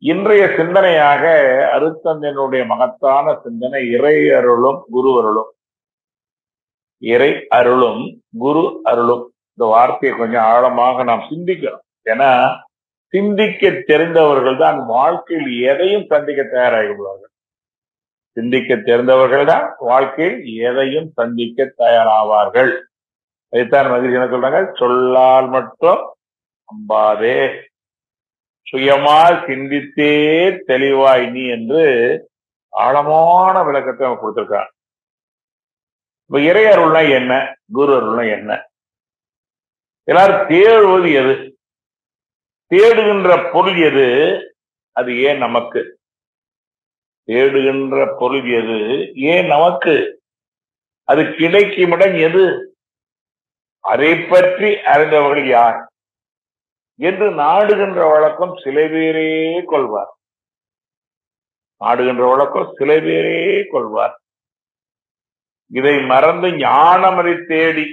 இன்றைய சிந்தனையாக அருத்தந்தனுடைய மகத்தான சிந்தனை இறை அருளும் குரு அருளும் இறை அருளும் குரு அருளும் இந்த வார்த்தையை கொஞ்சம் ஆழமாக நாம் சிந்திக்கிறோம் ஏன்னா சிந்திக்க தெரிந்தவர்கள் தான் வாழ்க்கையில் எதையும் சந்திக்க தயாராகிவிடுவார்கள் சிந்திக்க தெரிந்தவர்கள் தான் வாழ்க்கையில் எதையும் சந்திக்க தயாராவார்கள் அதைத்தான் மகிழ்ச்சி என்ன சொல்றாங்க சொல்லால் மட்டும் அம்பாதே சுயமா சிந்தித்தே தெளிவாய் நீ என்று ஆழமான விளக்கத்தை அவன் கொடுத்திருக்கான் இப்ப இறை அருள்னா என்ன குரு அருள்னா என்ன எல்லாரும் தேடுவது எது தேடுகின்ற பொருள் எது அது ஏன் நமக்கு தேடுகின்ற பொருள் எது ஏன் நமக்கு அது கிடைக்கும் இடம் எது அதை பற்றி அறிந்தவர்கள் யார் என்று நாடுகின்ற வழக்கம் சில பேரே கொள்வார் நாடுகின்ற வழக்கம் சில பேரே கொள்வார் இதை மறந்து ஞானமதை தேடி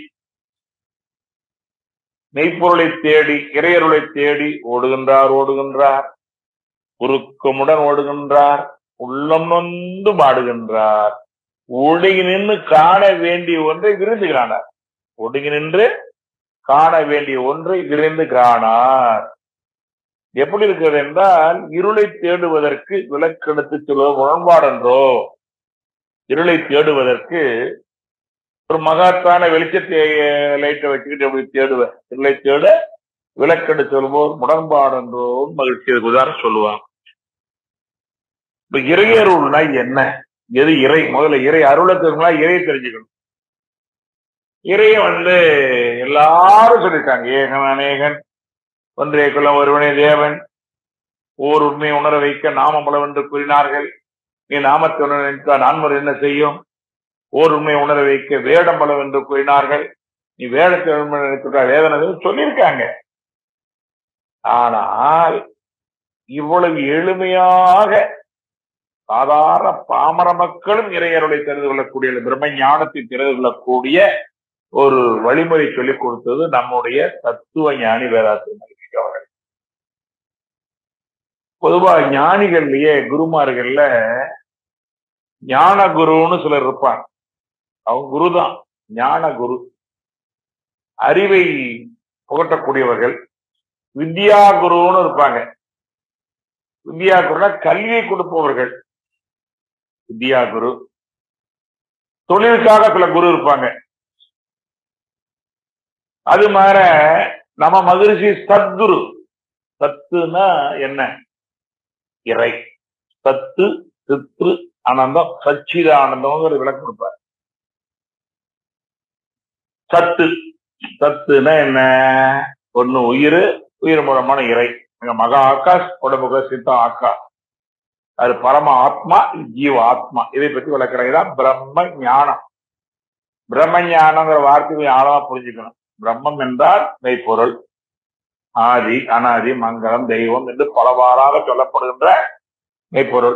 மெய்ப்பொருளை தேடி இறையருளை தேடி ஓடுகின்றார் ஓடுகின்றார் உருக்கமுடன் ஓடுகின்றார் உள்ளம் நொந்து பாடுகின்றார் ஒடுங்கி நின்று காண வேண்டிய ஒன்றை விருந்து காணார் ஒடுங்கி நின்று காண வேண்டிய ஒன்றை விரைந்து காணார் எப்படி இருக்கிறது என்றால் இருளை தேடுவதற்கு விளக்கெடுத்து சொல்வது முரண்பாடென்றோ இருளை தேடுவதற்கு ஒரு மகாத்தான வெளிச்சத்தை லைட்டை வச்சுக்கிட்டு எப்படி தேடுவேன் இருளை தேட விளக்கெடு சொல்வோர் முரண்பாடென்றோ மகிழ்ச்சி அதுக்கு உதாரணம் சொல்லுவாங்க இப்ப இறையருள்னா என்ன எது இறை முதல்ல இறை அருளை தெரிஞ்சுக்கலாம் இறையை தெரிஞ்சுக்கணும் இறைய வந்து எல்லாரும் சொல்லியிருக்காங்க ஏகன் அநேகன் ஒன்றே குலம் ஒருவனே தேவன் ஓர் உண்மையை உணர வைக்க நாமம் பலவென்று கூறினார்கள் நீ நாமத்தை உணர நினைத்தால் நான்மர் என்ன செய்யும் ஓர் உண்மையை உணர வைக்க வேடம் பலவென்று கூறினார்கள் நீ வேடத்தை நினைத்துட்டா வேதனை சொல்லியிருக்காங்க ஆனால் இவ்வளவு எளிமையாக சாதாரண பாமர மக்களும் இறையருளை தெரிந்து கொள்ளக்கூடிய பிரம்ம ஞானத்தை தெரிந்து கொள்ளக்கூடிய ஒரு வழிமுறை சொல்லிக் கொடுத்தது நம்முடைய தத்துவ ஞானி வேதாத்திரி மகிழ்ச்சி அவர்கள் பொதுவா ஞானிகள்லயே குருமார்கள்ல ஞான குருன்னு சிலர் இருப்பாங்க அவங்க குரு தான் ஞான குரு அறிவை புகட்டக்கூடியவர்கள் வித்யா குருன்னு இருப்பாங்க வித்யா குருனா கல்வியை கொடுப்பவர்கள் வித்யா குரு தொழிலுக்காக சில குரு இருப்பாங்க அது மாற நம்ம மகிழ்ச்சி சத்குரு சத்துனா என்ன இறை சத்து சித்து ஆனந்தம் சச்சித ஆனந்தம் விளக்கம் கொடுப்பார் சத்து சத்துனா என்ன ஒண்ணு உயிர் உயிர் மூலமான இறை எங்க மகா ஆகாஷ் உடம்புக சித்த ஆக்கா அது பரம ஆத்மா ஜீவ ஆத்மா இதை பத்தி விளக்குறதுதான் பிரம்ம ஞானம் பிரம்ம ஞானங்கிற வார்த்தையை ஆழமா புரிஞ்சுக்கணும் பிரம்மம் என்றால் மெய்ப்பொருள் ஆதி அனாதி மங்களம் தெய்வம் என்று பலவாறாக சொல்லப்படுகின்ற மெய்ப்பொருள்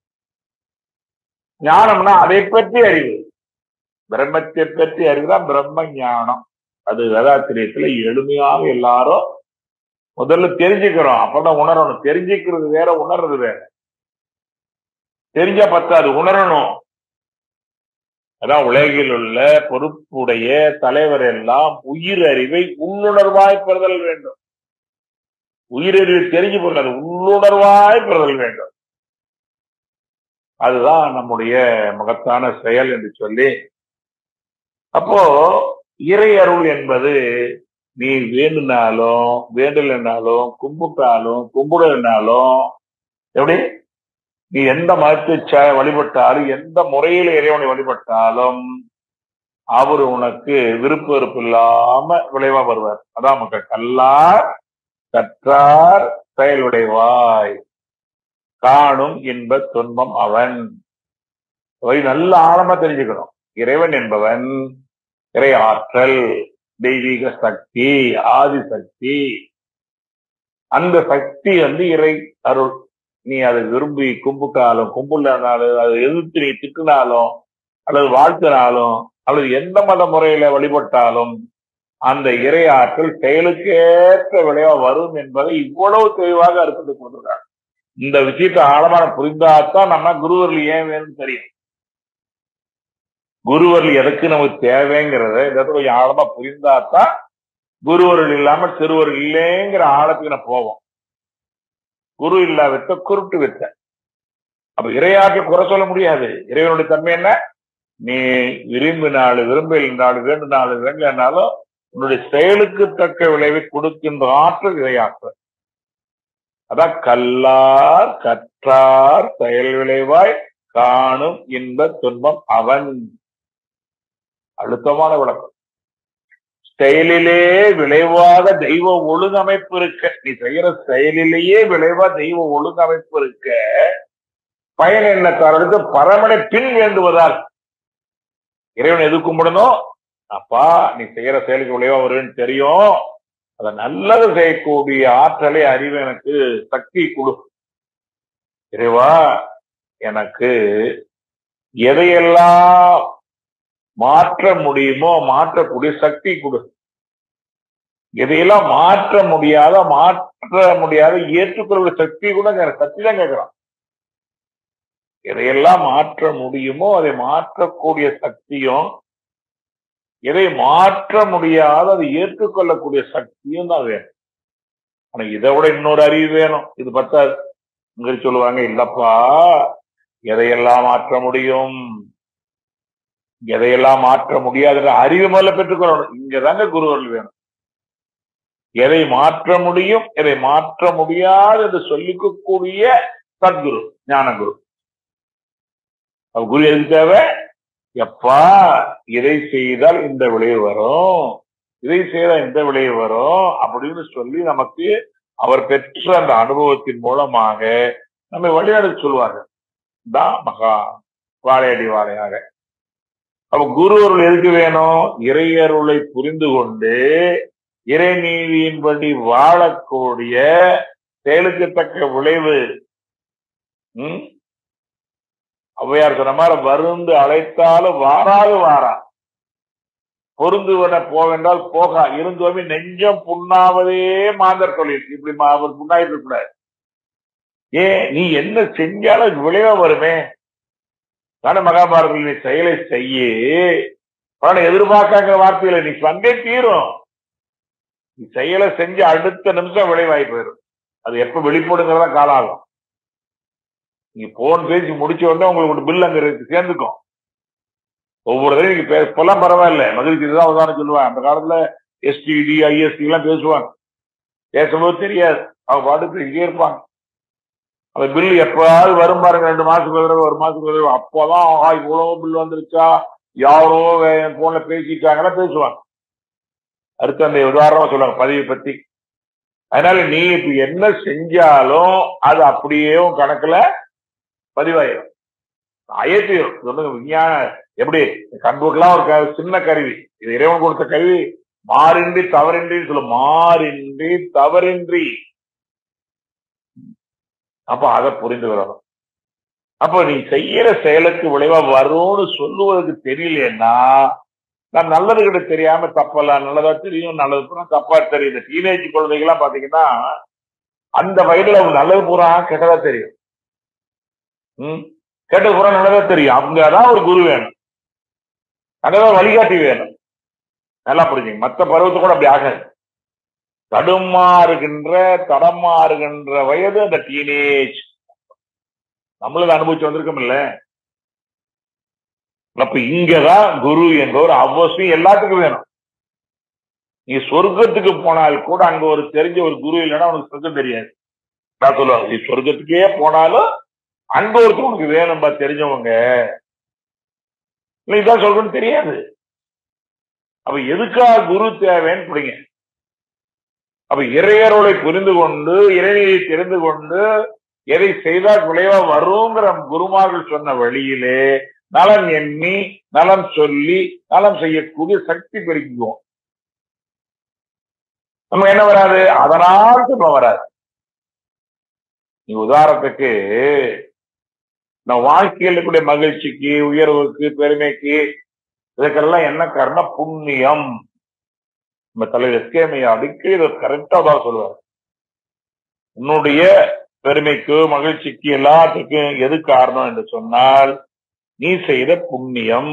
ஞானம்னா அதை பற்றி அறிவு பிரம்மத்தை பற்றி அறிவுதான் பிரம்ம ஞானம் அது வேதாத்திரியத்துல எளிமையாக எல்லாரும் முதல்ல தெரிஞ்சுக்கிறோம் அப்பதான் உணரணும் தெரிஞ்சுக்கிறது வேற உணர்றது வேற தெரிஞ்சா பத்தாது உணரணும் அதான் உலகில் உள்ள பொறுப்புடைய தலைவர் எல்லாம் உயிர் அறிவை உள்ளுணர்வாய் பெறுதல் வேண்டும் உயிரறிவு தெரிஞ்சு போகிறது உள்ளுணர்வாய் பெறுதல் வேண்டும் அதுதான் நம்முடைய மகத்தான செயல் என்று சொல்லி அப்போ இறை அருள் என்பது நீ வேண்டுனாலும் வேண்டலைனாலும் கும்பிட்டாலும் கும்பிடலைனாலும் எப்படி நீ எந்த மதத்தை வழிபட்டாலும் எந்த முறையில இறைவனை வழிபட்டாலும் அவர் உனக்கு விருப்ப வெறுப்பு இல்லாம விளைவா வருவார் அதான் மக்கள் கல்லார் கற்றார் செயலுடைவாய் காணும் இன்ப துன்பம் அவன் நல்ல ஆழமா தெரிஞ்சுக்கணும் இறைவன் என்பவன் இறை ஆற்றல் தெய்வீக சக்தி ஆதி சக்தி அந்த சக்தி வந்து இறை அருள் நீ அதை விரும்பி கும்பிட்டாலும் கும்பிடனாலும் அதை எதிர்த்து நீ திட்டினாலும் அல்லது வாழ்த்தினாலும் அல்லது எந்த மத முறையில வழிபட்டாலும் அந்த இறை ஆற்றல் செயலுக்கேற்ற விளைவா வரும் என்பதை இவ்வளவு தெளிவாக அர்த்தத்தை கொடுத்திருக்காங்க இந்த விஷயத்தை ஆழமான புரிந்தாதான் நம்ம குருவர்கள் ஏன் வேணும்னு தெரியும் குருவர்கள் எதுக்கு நமக்கு தேவைங்கிறத இந்த இடத்துல கொஞ்சம் ஆழமா புரிந்தாதான் குருவர்கள் இல்லாம திருவர்கள் இல்லைங்கிற ஆழத்துக்கு நான் போவோம் குரு இல்லா வித்த குருட்டு வித்த அப்ப இறையாற்ற குறை சொல்ல முடியாது இறைவனுடைய தன்மை என்ன நீ விரும்பினாலும் விரும்பினாலும் வேண்டுனாலும் வேண்டனாலும் உன்னுடைய செயலுக்கு தக்க விளைவை கொடுக்கின்ற ஆற்றல் இறையாற்றல் அதான் கல்லார் கற்றார் செயல் விளைவாய் காணும் இன்ப துன்பம் அவன் அழுத்தமான விளக்கம் செயலிலே விளைவாக தெய்வ ஒழுங்கமைப்பு இருக்க நீ செய்யற செயலிலேயே விளைவா தெய்வ ஒழுங்கமைப்பு இருக்க பயன் என்ன காரணத்து பரமனை பின் வேண்டுவதால் இறைவன் எது கும்பிடணும் அப்பா நீ செய்யற செயலுக்கு விளைவா வருவேன்னு தெரியும் அத நல்லது செய்யக்கூடிய ஆற்றலை அறிவு எனக்கு சக்தி கொடு இறைவா எனக்கு எதையெல்லாம் மாற்ற முடியுமோ மாற்றக்கூடிய சக்தி கொடு எதையெல்லாம் மாற்ற முடியாத மாற்ற முடியாத ஏற்றுக்கொள்ள சக்தி கூட எனக்கு சக்தி தான் கேட்கிறான் எதையெல்லாம் மாற்ற முடியுமோ அதை மாற்றக்கூடிய சக்தியும் எதை மாற்ற முடியாத அதை ஏற்றுக்கொள்ளக்கூடிய சக்தியும் தான் வேணும் ஆனா இதை விட இன்னொரு அறிவு வேணும் இது பத்தாது இங்க சொல்லுவாங்க இல்லப்பா எதையெல்லாம் மாற்ற முடியும் எதையெல்லாம் மாற்ற முடியாத அறிவு முதல்ல பெற்றுக்கொள்ளணும் இங்கதாங்க குருவர்கள் வேணும் எதை மாற்ற முடியும் எதை மாற்ற முடியாது என்று சொல்லிக்கக்கூடிய சத்குரு ஞானகுரு குரு எதுக்கு தேவை எப்பா இதை செய்தால் இந்த விளைவு வரும் இதை செய்தால் இந்த விளைவு வரும் அப்படின்னு சொல்லி நமக்கு அவர் பெற்ற அந்த அனுபவத்தின் மூலமாக நம்மை வழிநடத்த சொல்லுவாங்க தான் மகா வாழையடி வாழையாக அப்ப குரு அருள் எதுக்கு வேணும் இறையருளை புரிந்து கொண்டு இறைநீதியின்படி வாழக்கூடிய செயலுக்கு தக்க விளைவு உம் ஔவையார் சொன்ன மாதிரி வருந்து அழைத்தாலும் வாராது வாரா பொருந்துவன போவென்றால் போகா இருந்தோமே நெஞ்சம் புண்ணாவதே மாந்தர் தொழில் இப்படி அவர் புண்ணாயிட்டு கூடாது ஏன் நீ என்ன செஞ்சாலும் விளைவா வருமே தானே மகாபாரதத்தில் நீ செயலை செய்ய அவனை எதிர்பார்க்காங்கிற வார்த்தையில நீ வந்தே தீரும் நீ செயலை செஞ்சு அடுத்த நிமிஷம் விளைவாய் போயிடும் அது எப்ப வெளிப்படுங்கிறதா காலம் ஆகும் நீங்க போன் பேசி முடிச்ச உடனே உங்களுக்கு பில் அங்க இருக்கு சேர்ந்துக்கும் ஒவ்வொரு தடவை நீங்க பே- இப்பெல்லாம் பரவாயில்ல மகிழ்ச்சி தான் உதாரணம் சொல்லுவாங்க அந்த காலத்துல எஸ்டிடி ஐஎஸ்டி எல்லாம் பேசுவாங்க பேசும்போது தெரியாது அவங்க பாட்டுக்கு இங்கே இருப்பாங்க அந்த பில் எப்பயாவது வரும் பாருங்க ரெண்டு மாசத்துக்கு ஒரு தடவை ஒரு மாசத்துக்கு ஒரு தடவை அப்போதான் ஆஹா இவ்வளவு பில் வந்துருச்சா யாரோ போன்ல பேசிட்டாங்களா பேசுவாங்க அடுத்து அந்த உதாரணமா சொல்லுவாங்க பதிவை பத்தி அதனால நீ இப்ப என்ன செஞ்சாலும் அது அப்படியே உன் கணக்குல பதிவாயிரும் அயற்றிடும் சொல்லுங்க விஞ்ஞான எப்படி கண்புக்கெல்லாம் ஒரு க- சின்ன கருவி இது இறைவன் கொடுத்த கருவி மாறின்றி தவறின்றி சொல்ல மாறின்றி தவறின்றி அப்ப அதை புரிந்து வரணும் அப்போ நீ செய்யற செயலுக்கு விளைவா வரும்னு சொல்லுவதற்கு தெரியலன்னா நான் நல்லது கிட்ட தெரியாம தப்பெல்லாம் நல்லதா தெரியும் நல்லது பூரா தப்பா தெரியும் இந்த டீனேஜ் குழந்தைகள்லாம் பாத்தீங்கன்னா அந்த வயதுல அவங்க நல்லது பூரா கெட்டதா தெரியும் ம் கெட்டது பூரா நல்லதா தெரியும் அங்கதான் ஒரு குரு வேணும் அங்கதான் வழிகாட்டி வேணும் நல்லா புரிஞ்சுங்க மத்த பருவத்தை கூட அப்படி ஆகாது தடுமாறுகின்ற தடமாறுகின்ற வயது அந்த டீனேஜ் நம்மளும் அனுபவிச்சு வந்திருக்கோம் இல்ல அப்ப இங்கதான் குரு என்ற ஒரு அவசியம் எல்லாத்துக்கும் வேணும் நீ சொர்க்கத்துக்கு போனால் கூட அங்க ஒரு தெரிஞ்ச ஒரு குரு இல்லைன்னா உனக்கு சொர்க்கம் தெரியாது நான் சொல்லுவாங்க நீ சொர்க்கத்துக்கே போனாலும் அங்க ஒருத்தர் உனக்கு வேணும்பா தெரிஞ்சவங்க இல்லை இதான் சொல்றேன்னு தெரியாது அப்ப எதுக்கா குரு தேவைன்னு பிடிங்க அப்ப இறையருளை புரிந்து கொண்டு இறைநிலை தெரிந்து கொண்டு எதை செய்தால் விளைவா வருங்கிற குருமார்கள் சொன்ன வழியிலே நலம் எண்ணி நலம் சொல்லி நலம் செய்யக்கூடிய சக்தி பெருக்குவோம் நம்ம என்ன வராது அதனால் துன்பம் வராது நீ உதாரணத்துக்கு நான் வாழ்க்கையில் இருக்கக்கூடிய மகிழ்ச்சிக்கு உயர்வுக்கு பெருமைக்கு இதுக்கெல்லாம் என்ன காரணம் புண்ணியம் நம்ம தலைவர் எஸ்கேமையா அடிக்கடி இதை கரெக்டா தான் சொல்லுவார் உன்னுடைய பெருமைக்கு மகிழ்ச்சிக்கு எல்லாத்துக்கும் எது காரணம் என்று சொன்னால் நீ செய்த புண்ணியம்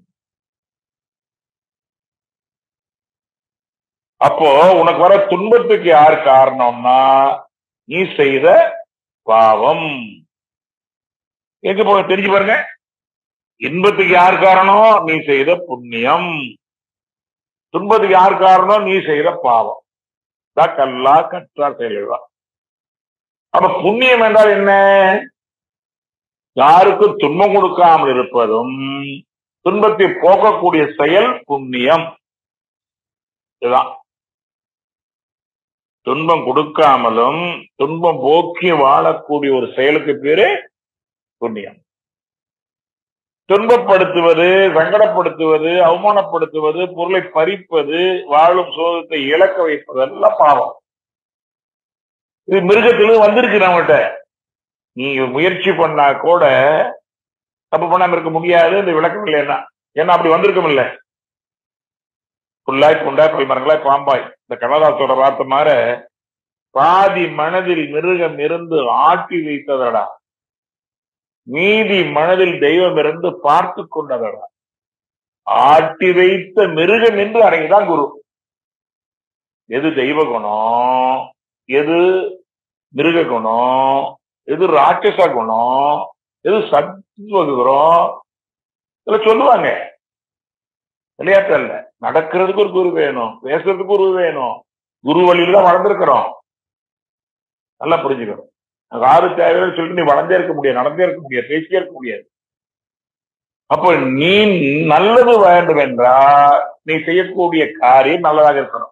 அப்போ உனக்கு வர துன்பத்துக்கு யார் காரணம்னா நீ செய்த பாவம் எங்க போக தெரிஞ்சு பாருங்க இன்பத்துக்கு யார் காரணம் நீ செய்த புண்ணியம் துன்பத்துக்கு யார் காரணம் நீ செய்த பாவம் தான் கல்லா கற்றார் செயல்தான் அப்ப புண்ணியம் என்றால் என்ன யாருக்கும் துன்பம் கொடுக்காமல் இருப்பதும் துன்பத்தை போக்கக்கூடிய செயல் புண்ணியம் இதுதான் துன்பம் கொடுக்காமலும் துன்பம் போக்கி வாழக்கூடிய ஒரு செயலுக்கு பேரு புண்ணியம் துன்பப்படுத்துவது சங்கடப்படுத்துவது அவமானப்படுத்துவது பொருளை பறிப்பது வாழும் சோகத்தை இழக்க வைப்பதெல்லாம் பாவம் இது மிருகத்திலும் வந்திருக்கு நம்மகிட்ட நீங்க முயற்சி பண்ணா கூட தப்பு பண்ணாம இருக்க முடியாது இந்த விளக்கம் இல்லைன்னா ஏன்னா அப்படி வந்திருக்கும் இல்ல புல்லாய் புண்டாய் போய் மரங்களாய் பாம்பாய் இந்த கண்ணதாசோட வார்த்தை மாற பாதி மனதில் மிருகம் இருந்து ஆட்டி வைத்ததடா மீதி மனதில் தெய்வம் இருந்து பார்த்து கொண்டதடா ஆட்டி வைத்த மிருகம் என்று அடங்கிதான் குரு எது தெய்வ குணம் எது மிருக குணம் எது ராட்சச குணம் எது சத்துவ குணம் இதுல சொல்லுவாங்க விளையாட்டு அல்ல நடக்கிறதுக்கு ஒரு குரு வேணும் பேசுறதுக்கு குரு வேணும் குரு வழியில தான் வளர்ந்துருக்கிறோம் நல்லா புரிஞ்சுக்கணும் ஆறு தேவைன்னு சொல்லிட்டு நீ வளர்ந்தே இருக்க முடியாது நடந்தே இருக்க முடியாது பேசியே இருக்க முடியாது அப்போ நீ நல்லது வேண்டும் என்றால் நீ செய்யக்கூடிய காரியம் நல்லதாக இருக்கணும்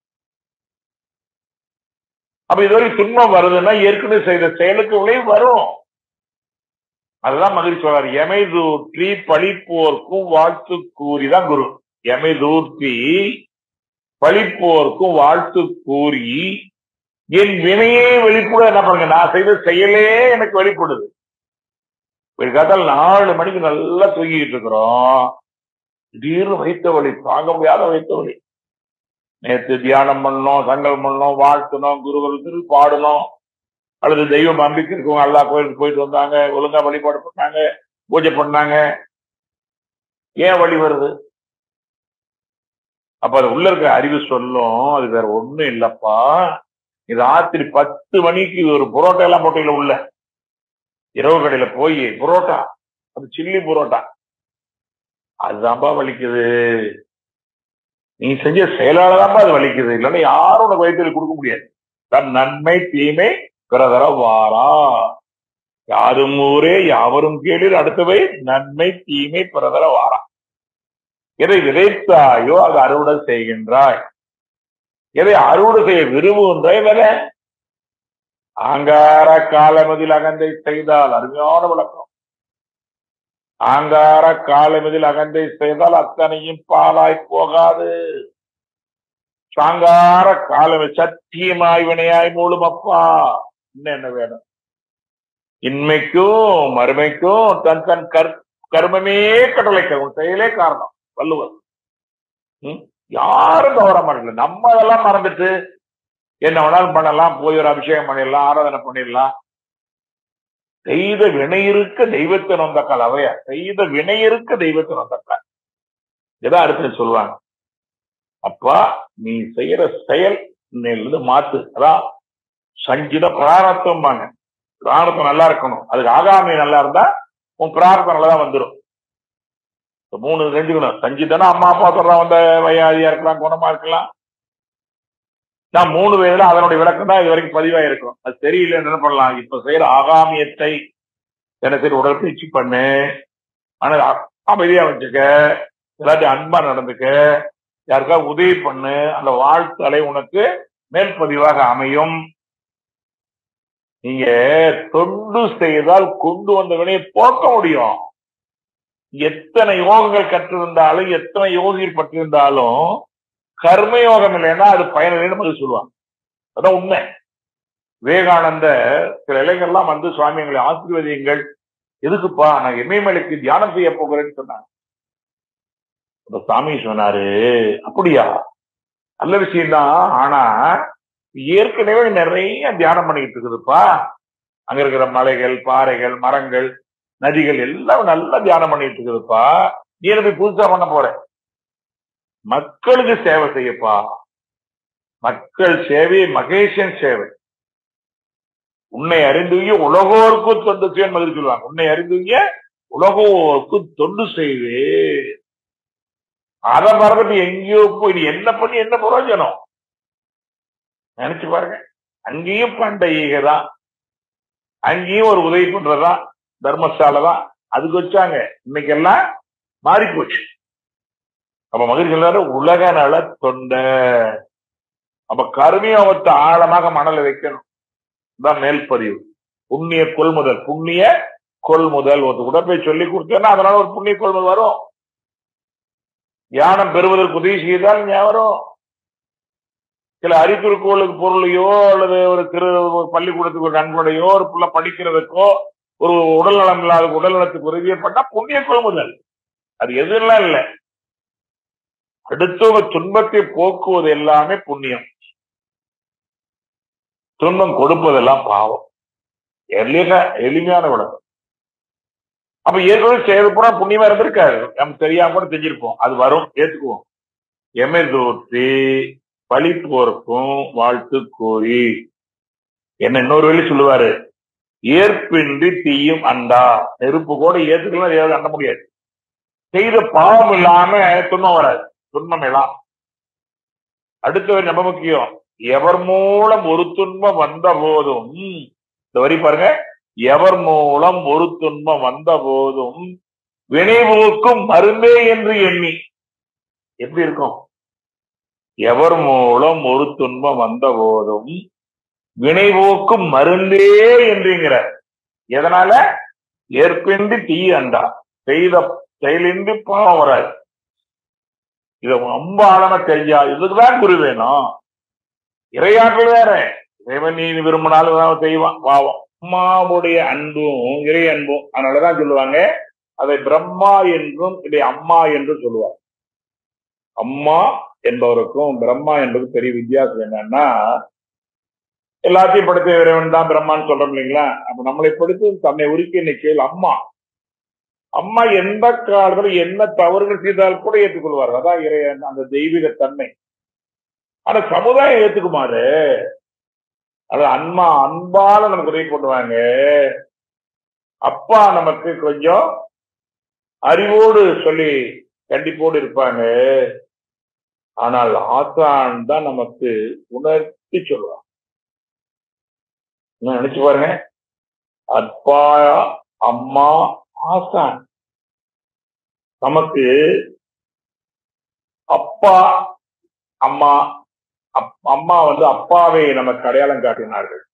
அப்ப இதுவரை துன்பம் வருதுன்னா ஏற்கனவே செய்த செயலுக்கு விளைவு வரும் அதுதான் மகிழ்ச்சி சொல்றாரு எமை தூற்றி பழிப்போர்க்கும் வாழ்த்து கூறிதான் குரு எமை தூர்த்தி பழிப்போர்க்கும் வாழ்த்து கூறி என் வினையே வெளிப்பட என்ன பண்ணுங்க நான் செய்த செயலே எனக்கு வெளிப்படுது காத்தால் நாலு மணிக்கு நல்லா தூங்கிட்டு இருக்கிறோம் திடீர்னு வைத்த வழி தாங்க முடியாத வைத்த வழி நேற்று தியானம் பண்ணோம் சங்கல் பண்ணோம் வாழ்த்தணும் குருகுலத்தில் பாடணும் அல்லது தெய்வம் நம்பிக்கை இருக்கவங்க எல்லா கோயிலுக்கு போயிட்டு வந்தாங்க ஒழுங்கா வழிபாடு பண்ணாங்க பூஜை பண்ணாங்க ஏன் வழி வருது அப்ப அது உள்ள இருக்க அறிவு சொல்லும் அது வேற ஒண்ணும் இல்லப்பா இது ராத்திரி பத்து மணிக்கு ஒரு புரோட்டா எல்லாம் போட்டீங்களா உள்ள இரவு கடையில போய் புரோட்டா அது சில்லி புரோட்டா அதுதான்ப்பா வலிக்குது நீ செஞ்ச செயலால தான்ப்பா அது வலிக்குது இல்லைன்னா யாரும் உனக்கு வயிற்றுல கொடுக்க முடியாது தன் நன்மை தீமை பிறதர வாரா யாரும் ஊரே யாவரும் கேளிர் அடுத்தவை நன்மை தீமை பிறதர வாரா எதை விதைத்தாயோ அது அறுவடை செய்கின்றாய் எதை அறுவடை செய்ய விரும்புகின்றாய் வேலை ஆங்கார காலமதில் அகந்தை செய்தால் அருமையான விளக்கம் ஆங்கார காலமதில் அகந்தை செய்தால் அத்தனையும் பாலாய் போகாது சாங்கார காலம் சத்தியமாய் வினையாய் மூலம் அப்பா இன்னும் என்ன வேணும் இன்மைக்கும் மறுமைக்கும் தன் தன் கர் கர்மமே கடலைக்க உன் செயலே காரணம் வள்ளுவர் ம்? யாரும் தவற மாட்டல நம்ம அதெல்லாம் மறந்துட்டு என்ன வேணாலும் பண்ணலாம் போய் ஒரு அபிஷேகம் பண்ணிடலாம் ஆராதனை பண்ணிடலாம் செய்த வினை இருக்க தெய்வத்தை நொந்தக்கால் அவையா செய்த வினை இருக்க தெய்வத்தை நொந்தக்கால் இதான் அடுத்து சொல்லுவாங்க அப்பா நீ செய்யற செயல் இன்னையிலிருந்து மாத்து அதான் சஞ்சித பிராரத்தம்பாங்க பிராரத்தம் நல்லா இருக்கணும் அதுக்கு ஆகாமி நல்லா இருந்தா உன் பிரார்த்தம் நல்லா தான் வந்துடும் இந்த மூணு தெரிஞ்சுக்கணும் சஞ்சிதனா அம்மா அப்பா சொல்ற வந்த வயாதியா இருக்கலாம் குணமா இருக்கலாம் நான் மூணு வயதுல அதனுடைய விளக்கம் தான் இது வரைக்கும் பதிவா இருக்கும் அது தெரியல என்ன பண்ணலாம் இப்ப செய்யற ஆகாமியத்தை என்ன சரி உடற்பயிற்சி பண்ணு ஆனா அ- அமைதியா வச்சுக்க எல்லாத்தையும் அன்பா நடந்துக்க யாருக்கா உதவி பண்ணு அந்த வாழ்த்தலை உனக்கு மேல் பதிவாக அமையும் நீங்க தொண்டு செய்தால் கொண்டு வந்த வினையை போக்க முடியும் எத்தனை யோகங்கள் கற்றிருந்தாலும் எத்தனை யோகிகள் பற்றிருந்தாலும் கர்ம யோகம் இல்லைன்னா அது பயனில்லைன்னு பதில் சொல்லுவாங்க அதான் உண்மை விவேகானந்த சில இளைஞர்லாம் வந்து சுவாமி எங்களை ஆசீர்வதியுங்கள் எதுக்குப்பா நான் இமயமலைக்கு தியானம் செய்ய போகிறேன்னு சொன்னாங்க அப்ப சாமி சொன்னாரு அப்படியா நல்ல விஷயம்தான் ஆனா ஏற்கனவே நிறைய தியானம் பண்ணிக்கிட்டு இருக்குதுப்பா அங்க இருக்கிற மலைகள் பாறைகள் மரங்கள் நதிகள் எல்லாம் நல்லா தியானம் பண்ணிட்டு இருக்குதுப்பா நீ என்ன போய் புதுசா பண்ண போற மக்களுக்கு சேவை செய்யப்பா மக்கள் சேவை மகேஷன் சேவை உன்னை அறிந்துவிய உலகோருக்கு தொண்டு செய்வேன் மகிழ்ச்சி சொல்லுவாங்க உன்னை அறிந்துவிய உலகோருக்கு தொண்டு செய்வே அதை மறந்துட்டு எங்கேயோ போய் நீ என்ன பண்ணி என்ன பிரயோஜனம் நினைச்சு பாருங்க அங்கேயும் பண்டைய தான் அங்கேயும் ஒரு உதவி பண்றதா தர்மசாலை தான் அதுக்கு வச்சாங்க இன்னைக்கெல்லாம் மாறி போச்சு அப்ப மகிழ்ச்சி எல்லாரும் உலக நல தொண்ட அப்ப கருமையவத்தை ஆழமாக மணல வைக்கணும் தான் மேல் பதிவு புண்ணிய கொள்முதல் புண்ணிய கொள்முதல் ஒரு கூட போய் சொல்லி கொடுத்தேன்னா அதனால ஒரு புண்ணிய கொள்முதல் வரும் தியானம் பெறுவதற்கு உதவி செய்தால் ஞாபகம் வரும் சில அறிவுறுக்கோளுக்கு பொருளையோ அல்லது ஒரு திரு ஒரு பள்ளிக்கூடத்துக்கு ஒரு நண்பனையோ ஒரு புள்ள படிக்கிறதுக்கோ ஒரு உடல் நலம் இல்லாத உடல் நலத்துக்கு உதவி ஏற்பட்டா புண்ணிய கொள்முதல் அது எதுலாம் இல்லை அடுத்தவங்க துன்பத்தை போக்குவது எல்லாமே புண்ணியம் துன்பம் கொடுப்பதெல்லாம் பாவம் எளிய எளிமையான விளக்கம் அப்ப ஏற்கனவே செய்யறது பூரா புண்ணியமா இருந்திருக்காரு நம்ம தெரியாம கூட செஞ்சிருப்போம் அது வரும் ஏத்துக்குவோம் எமை தோற்றி பழிப்போருக்கும் வாழ்த்து கோரி என்ன இன்னொரு வழி சொல்லுவாரு ஏற்பின்றி தீயும் அண்டா நெருப்பு கூட ஏத்துக்கலாம் ஏதாவது அண்ட முடியாது செய்த பாவம் இல்லாம துன்பம் வராது துன்பம் எல்லாம் அடுத்தவர் ரொம்ப முக்கியம் எவர் மூலம் ஒரு துன்பம் வந்த போதும் இந்த வரி பாருங்க எவர் மூலம் ஒரு துன்பம் வந்த போதும் வினைவுக்கும் மருந்தே என்று எண்ணி எப்படி இருக்கும் எவர் மூலம் ஒரு துன்பம் வந்த போதும் வினைவோக்கும் மருந்தே என்றுங்கிற எதனால ஏற்பின்றி தீ அண்டா செய்த செயலின்றி பாவம் வராது இத ரொம்ப ஆழமா தெரிஞ்சா இதுக்குதான் குரு வேணும் இறையாற்றல் வேற இறைவன் நீ விரும்பினாலும் தான் செய்வான் பாவம் அம்மாவுடைய அன்பும் இறை அன்பும் அதனாலதான் சொல்லுவாங்க அதை பிரம்மா என்றும் இதை அம்மா என்றும் சொல்லுவாங்க அம்மா என்பவருக்கும் பிரம்மா என்பது பெரிய வித்தியாசம் என்னன்னா எல்லாத்தையும் படுத்த இறைவன் தான் பிரம்மான்னு சொல்றோம் இல்லைங்களா அப்ப நம்மளை படுத்து தன்னை உருக்கி நிற்கையில் அம்மா அம்மா எந்த காலத்துல என்ன தவறுகள் செய்தால் கூட ஏற்றுக்கொள்வார் அதான் இறைவன் அந்த தெய்வீக தன்மை ஆனா சமுதாயம் ஏத்துக்குமாறு அது அன்மா அன்பால நமக்கு உதவி பண்ணுவாங்க அப்பா நமக்கு கொஞ்சம் அறிவோடு சொல்லி கண்டிப்போடு இருப்பாங்க ஆனால் ஆசான் தான் நமக்கு உணர்த்தி சொல்லுவான் நினைச்சு பாருங்க அப்பா அம்மா ஆசான் நமக்கு அப்பா அம்மா அம்மா வந்து அப்பாவை நமக்கு அடையாளம் காட்டினார்கள்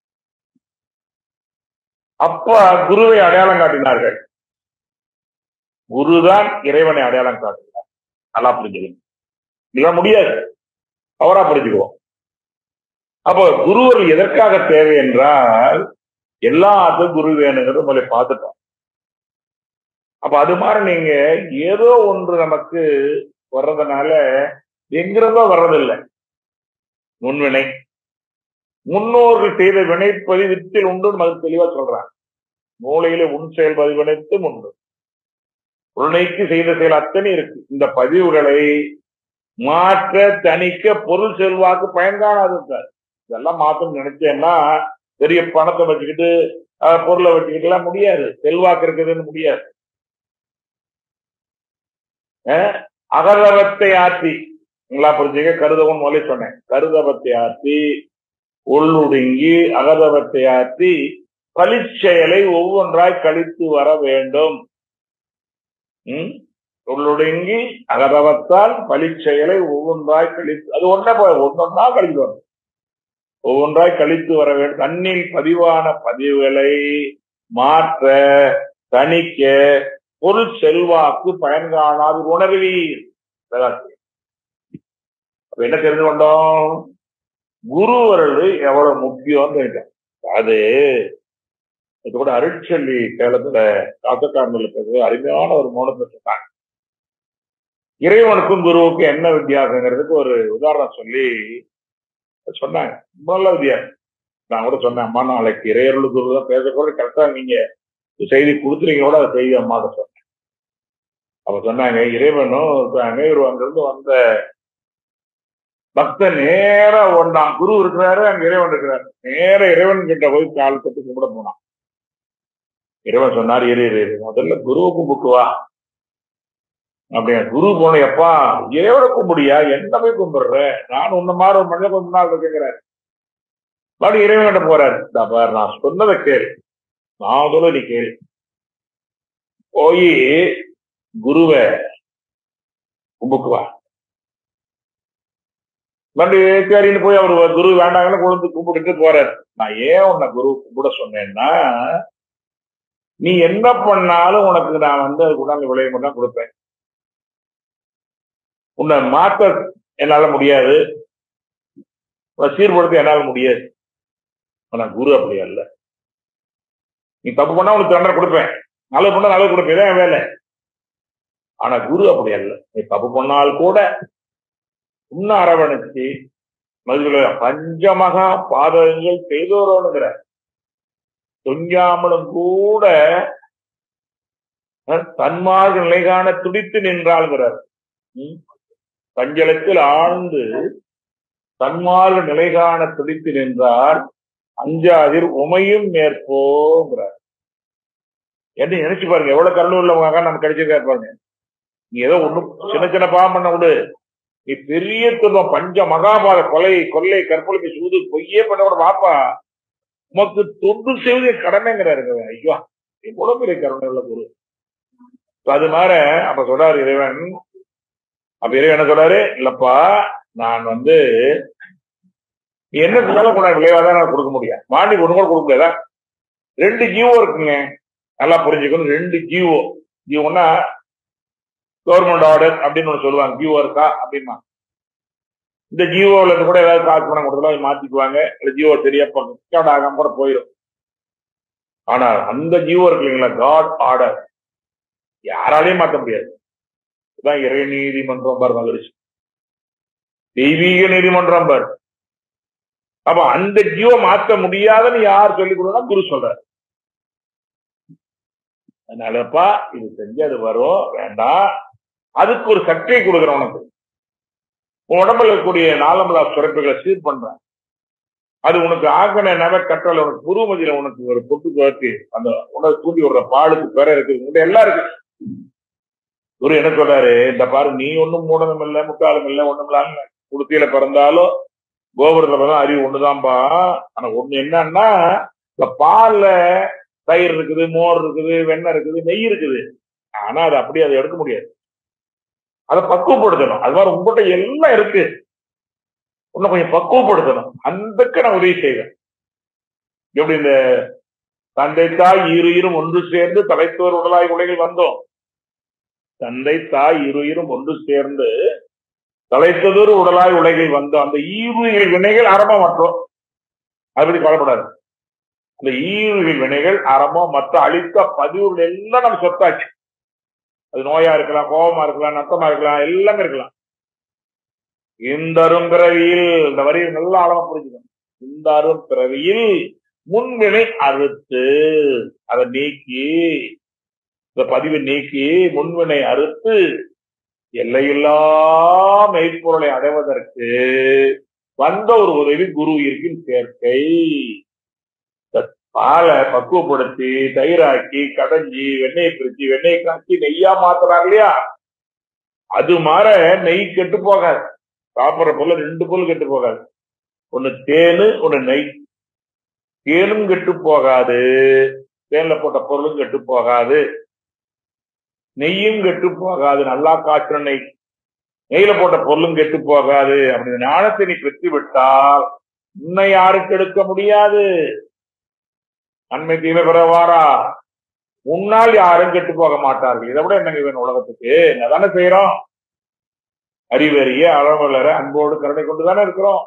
அப்பா குருவை அடையாளம் காட்டினார்கள் குருதான் இறைவனை அடையாளம் காட்டினார் நல்லா புரிஞ்சுக்கணும் இல்ல முடியாது தவறா புரிஞ்சுக்குவோம் அப்போ குருவர்கள் எதற்காக தேவை என்றால் எல்லாத்துக்கும் குரு வேணுங்கிறது உங்களை பார்த்துட்டோம் அப்ப அது மாதிரி நீங்க ஏதோ ஒன்று நமக்கு வர்றதுனால எங்கிருந்தோ வர்றதில்லை முன்வினை முன்னோர்கள் செய்த வினைப்பதி வித்தில் உண்டு அது தெளிவா சொல்றாங்க மூளையில உன் செயல் பதிவினைத்து உண்டு உன்னைக்கு செய்த செயல் அத்தனை இருக்கு இந்த பதிவுகளை மாற்ற தணிக்க பொருள் செல்வாக்கு பயன்காணாது சார் இதெல்லாம் மாத்தம் நினைச்சேன்னா பெரிய பணத்தை வச்சுக்கிட்டு பொருளை வச்சுக்கிட்டு எல்லாம் முடியாது செல்வாக்கு இருக்குதுன்னு முடியாது அகரவத்தை ஆற்றி நீங்களா புரிஞ்சுக்க கருதவன் முதலே சொன்னேன் கருதவத்தை ஆற்றி உள்ளுடுங்கி அகதவத்தை ஆற்றி பழிச்செயலை ஒவ்வொன்றாய் கழித்து வர வேண்டும் உம் உள்ளுடுங்கி அகதவத்தால் பழிச்செயலை ஒவ்வொன்றாய் கழித்து அது ஒன்றே போய் ஒன்னொன்னா கழித்து வரும் ஒவ்வொன்றாய் கழித்து வர வேண்டும் தண்ணில் பதிவான பதிவுகளை மாற்ற தணிக்க பொருள் செல்வாக்கு பயன் காணாது உணர்வீர் என்ன தெரிந்து கொண்டோம் குருவர்கள் எவ்வளவு முக்கியம் அது இது கூட அருட்செல்வி கேளத்துல காத்தக்காரங்களுக்கு அருமையான ஒரு மௌனத்தை சொன்னாங்க இறைவனுக்கும் குருவுக்கும் என்ன வித்தியாசங்கிறதுக்கு ஒரு உதாரணம் சொல்லி சொன்னாங்க நல்ல வித்தியாசம் நான் கூட சொன்னேன் அம்மா நாளைக்கு இறையருள் குரு தான் பேச கூட கரெக்டா நீங்க செய்தி கொடுத்துறீங்க கூட அதை செய்தி அம்மா சொன்னேன் அப்ப சொன்னாங்க இறைவனும் இருக்காங்க இவர் அங்கிருந்து வந்த பக்தன் நேரா ஒன்றான் குரு இருக்கிறாரு அங்க இறைவன் இருக்கிறாரு நேர இறைவன் கிட்ட போய் கால் கட்டு கும்பிட போனான் இறைவன் சொன்னார் இரு இரு இரு. முதல்ல குருவை கும்பிட்டு வா அப்படியா குரு போன எப்பா இறைவனை கும்பிடியா என்ன போய் கும்பிடுற நான் உன்ன மாதிரி ஒரு மனித கொஞ்ச நாள் இருக்குங்கிறார் மறுபடியும் இறைவன் கிட்ட போறாரு "இந்தா பாரு நான் சொன்னதை கேளு நான் சொல்ல நீ கேளு போய் குருவை கும்பிட்டு வா மறுபடியும் சரின்னு போய் அவர் குரு வேண்டாங்கன்னு கொண்டு கும்பிட்டுட்டு போறாரு நான் ஏன் உன்னை குரு கும்பிட சொன்னேன்னா நீ என்ன பண்ணாலும் உனக்கு நான் வந்து அது கொண்டாந்து விளைய மட்டும் கொடுப்பேன் உன்னை மாத்த என்னால முடியாது உன்னை சீர்படுத்த என்னால முடியாது ஆனா குரு அப்படி அல்ல நீ தப்பு பண்ணா உனக்கு தண்டனை கொடுப்பேன் நல்லது பண்ணா நல்லது கொடுப்பேன் இதான் என் வேலை ஆனா குரு அப்படி அல்ல நீ தப்பு பண்ணால் கூட இன்னும் அரவணைச்சு மதுரை பஞ்சமகா பாதகங்கள் செய்தோரோனுங்கிற துஞ்சாமலும் கூட அஹ், தன்மார்க்க நிலைகாண துடித்து நின்றாள்கிறார் ம்? பஞ்சலத்தில் ஆழ்ந்து தன்மார்க்க நிலைகாண துடித்து நின்றார் அஞ்சாதிர் உமையும் மேற்போங்கிறார் என்ன நினைச்சு பாருங்க எவ்வளவு கருணை உள்ளவங்க நம்ம கிடைச்சிருக்காரு பாருங்க நீ ஏதோ ஒண்ணு சின்ன சின்ன பாவம் பண்ண விடு நீ பெரிய துன்பம் பஞ்ச மகாபாத கொலை கொள்ளை கற்பொழுது சூது பொய்யே பண்ண கூட வாப்பா உமக்கு தொண்டு செய்வது என் கடமைங்கிறாரு ஐயோ இவ்வளவு பெரிய கருணை உள்ள குரு இப்ப அது மாதிரி அப்ப சொல்றாரு இறைவன் அப்ப இறைவன் என்ன சொல்றாரு இல்லப்பா நான் வந்து நீ என்ன சொன்னாலும் கூட விளைவாதான் நான் கொடுக்க முடியும் மாண்டி ஒண்ணு கூட கொடுக்க முடியாதா ரெண்டு ஜீவோ இருக்குங்க நல்லா புரிஞ்சுக்கணும் ரெண்டு ஜீவோ ஜீவோன்னா கவர்மெண்ட் ஆர்டர் அப்படின்னு ஒண்ணு சொல்லுவாங்க ஜீவோ இருக்கா அப்படின்னா இந்த ஜீவோல இருந்து கூட ஏதாவது காசு பணம் கொடுத்தாலும் அதை மாத்திக்குவாங்க இல்ல ஜீவோ சரியா ரெக்கார்ட் ஆகாம கூட போயிடும் ஆனா அந்த ஜீவோ இருக்கு இல்லைங்களா காட் ஆர்டர் யாராலையும் மாத்த முடியாது இதுதான் இறை நீதிமன்றம் பார் மகிழ்ச்சி தெய்வீக நீதிமன்றம் பார் அப்ப அந்த ஜீவ மாத்த முடியாதுன்னு யார் சொல்லிக் கொடுத்தா குரு சொல்றாரு அதனாலப்பா இது செஞ்சு அது வரும் வேண்டாம் அதுக்கு ஒரு சக்தியை கொடுக்குறேன் உனக்கு உன் உடம்புல இருக்கக்கூடிய நாலம்பலா சுரப்புகளை சீர் பண்றேன் அது உனக்கு ஆக்கண நவ கட்டளை உனக்கு புருவமதியில உனக்கு ஒரு பொட்டு துவக்கி அந்த உணவு தூண்டி விடுற பாலுக்கு பெற இருக்கு உங்கள்கிட்ட எல்லாம் இருக்கு குரு என்ன சொல்றாரு இந்த பாரு நீ ஒண்ணும் மூடனும் இல்லை முட்டாளும் இல்லை ஒண்ணும் இல்லாம குடுத்தியில பிறந்தாலும் கோபுரத்துல பிறந்தா அறிவு ஒண்ணுதான்பா ஆனா ஒண்ணு என்னன்னா இந்த பால்ல தயிர் இருக்குது மோர் இருக்குது வெண்ணெய் இருக்குது நெய் இருக்குது ஆனா அது அப்படியே அதை எடுக்க முடியாது அதை பக்குவப்படுத்தணும் அது மாதிரி உங்கள்கிட்ட எல்லாம் இருக்கு இன்னும் கொஞ்சம் பக்குவப்படுத்தணும் அந்தக்கு நான் உதவி செய்வேன் எப்படி இந்த தந்தை தாய் இரு இரும் ஒன்று சேர்ந்து தலைத்தோர் உடலாய் உலகில் வந்தோம் தந்தை தாய் இரு இரும் ஒன்று சேர்ந்து தலைத்ததொரு உடலாய் உலகில் வந்தோம் அந்த ஈருயிர் வினைகள் அறமா மற்றும் அது பத்தி கவலைப்படாது அந்த ஈருயிர் வினைகள் அறமோ மற்ற அழித்த பதிவுகள் எல்லாம் நம்ம சொத்தாச்சு அது நோயா இருக்கலாம் கோபமா இருக்கலாம் நத்தமா இருக்கலாம் எல்லாமே இருக்கலாம் இந்த அரும் பிறவியில் இந்த வரியை நல்லா அளவா புரிஞ்சுக்கணும் இந்த அரும் பிறவியில் முன்வினை அறுத்து அதை நீக்கி இந்த பதிவை நீக்கி முன்வினை அறுத்து எல்லையில்லா மெய்ப்பொருளை அடைவதற்கு வந்த ஒரு உதவி குரு இருக்கின் சேர்க்கை பாலை பக்குவப்படுத்தி தயிராக்கி கடைஞ்சி வெண்ணெய் பிரிச்சு வெண்ணெய் காய்ச்சி நெய்யா மாத்துறாங்க இல்லையா அது மாற நெய் கெட்டு போகாது சாப்பிடுற பொருள் ரெண்டு பொருள் கெட்டு போகாது ஒண்ணு தேனு ஒண்ணு நெய் தேனும் கெட்டு போகாது தேன்ல போட்ட பொருளும் கெட்டு போகாது நெய்யும் கெட்டு போகாது நல்லா காய்ச்சின நெய் நெய்யில போட்ட பொருளும் கெட்டு போகாது அப்படி ஞானத்தை நீ பெற்று விட்டால் உன்னை யாருக்கு எடுக்க முடியாது நன்மை தீமை பெறவாரா உன்னால் யாரும் கெட்டு போக மாட்டார்கள் இதை விட என்னங்க வேணும் உலகத்துக்கு தானே செய்யறோம் அறிவறிய அளவலர அன்போடு கருணை கொண்டு தானே இருக்கிறோம்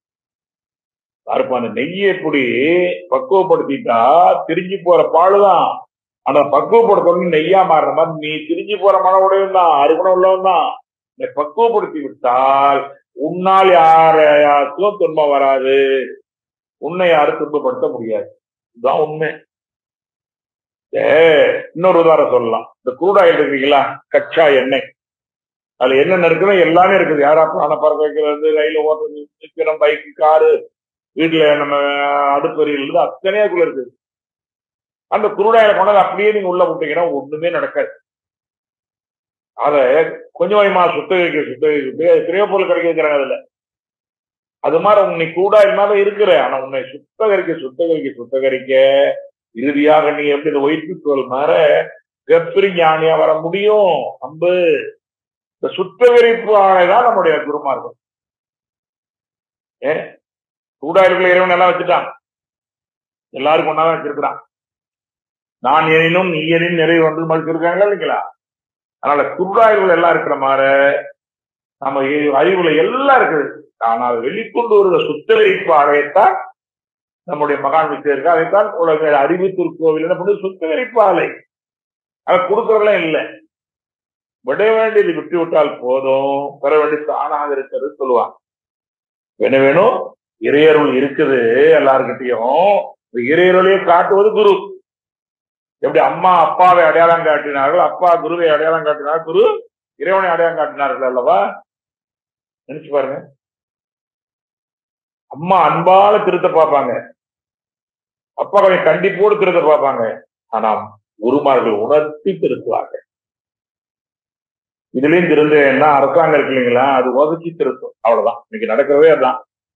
அந்த நெய்யை எப்படி பக்குவப்படுத்திட்டா திரிஞ்சு போற பாலுதான் ஆனா பக்குவப்படுத்தணும் நெய்யா மாறுற மாதிரி நீ திரிஞ்சு போற மன உடையும் தான் அறுகுணம் உள்ளவன் தான் நீ பக்குவப்படுத்தி விட்டால் உன்னால் யாரையாச்சும் துன்பம் வராது உன்னை யாரும் துன்பப்படுத்த முடியாது இதுதான் உண்மை ஏ, இன்னொரு உதாரணம் சொல்லலாம் இந்த குரூடாயில் இருக்கீங்களா கச்சா எண்ணெய் அதுல என்னென்ன இருக்குதோ எல்லாமே இருக்குது யாரா பிராண பறக்க வைக்கிறது ரயில் ஓட்டுறது விற்கிறோம் பைக்கு காரு வீட்டுல நம்ம அடுப்பறியில் இருந்து அத்தனையா குள்ள இருக்குது அந்த குருடாயில கொண்டாந்து அப்படியே நீங்க உள்ள விட்டீங்கன்னா ஒண்ணுமே நடக்காது அத கொஞ்சம் கொஞ்சமா சுத்தகரிக்க சுத்தகரிக்க எத்தனையோ பொருள் கிடைக்க வைக்கிறாங்க அதுல அது மாதிரி உன்னை கூடாயில் மேல இருக்கிற ஆனா உன்னை சுத்தகரிக்க சுத்தகரிக்க சுத்தகரிக்க இறுதியாக நீ எப்படி இந்த ஒயிட் தோல் மாற கப்பிரி ஞானியா வர முடியும் அம்பு இந்த சுத்தகரிப்பு தான் நம்முடைய குருமார்கள் ஏ கூடாயிருக்குள்ள இறைவன் எல்லாம் வச்சுட்டான் எல்லாருக்கும் ஒன்னாதான் வச்சிருக்கிறான் நான் எனினும் நீ எனினும் நிறைவு வந்து மறுத்திருக்காங்களா இல்லைங்களா அதனால குருடாய்கள் எல்லாம் இருக்கிற மாதிரி நம்ம இ- அறிவுல எல்லாம் இருக்குது ஆனால் வெளிக்கொண்டு வருகிற சுத்தகரிப்பு ஆலையத்தான் நம்முடைய மகான் வித்தியிருக்கு அதைத்தான் உலக அறிவு திருக்கோவில் என்ன பண்ணுது சுத்தகரிப்பு ஆலை அதை கொடுக்கறதெல்லாம் இல்லை விட வேண்டியது விட்டு விட்டால் போதும் பெற வேண்டியது தானாக இருக்கிறது சொல்லுவாங்க என்ன வேணும் இறையருள் இருக்குது எல்லார்கிட்டயும் இந்த இறையருளையே காட்டுவது குரு எப்படி அம்மா அப்பாவை அடையாளம் காட்டினார்கள் அப்பா குருவை அடையாளம் காட்டினார் குரு இறைவனை அடையாளம் காட்டினார்கள் அல்லவா நினைச்சு பாருங்க அம்மா அன்பால திருத்த பார்ப்பாங்க அப்பா கொஞ்சம் கண்டிப்போடு திருத்த பார்ப்பாங்க ஆனா குருமார்கள் உணர்த்தி திருத்துவாங்க இதுலயும் திருந்தேன்னா அரசாங்கம் இருக்கு இல்லைங்களா அது ஒதுக்கி திருத்தும் அவ்வளவுதான் இன்னைக்கு நடக்கிறதே அதான்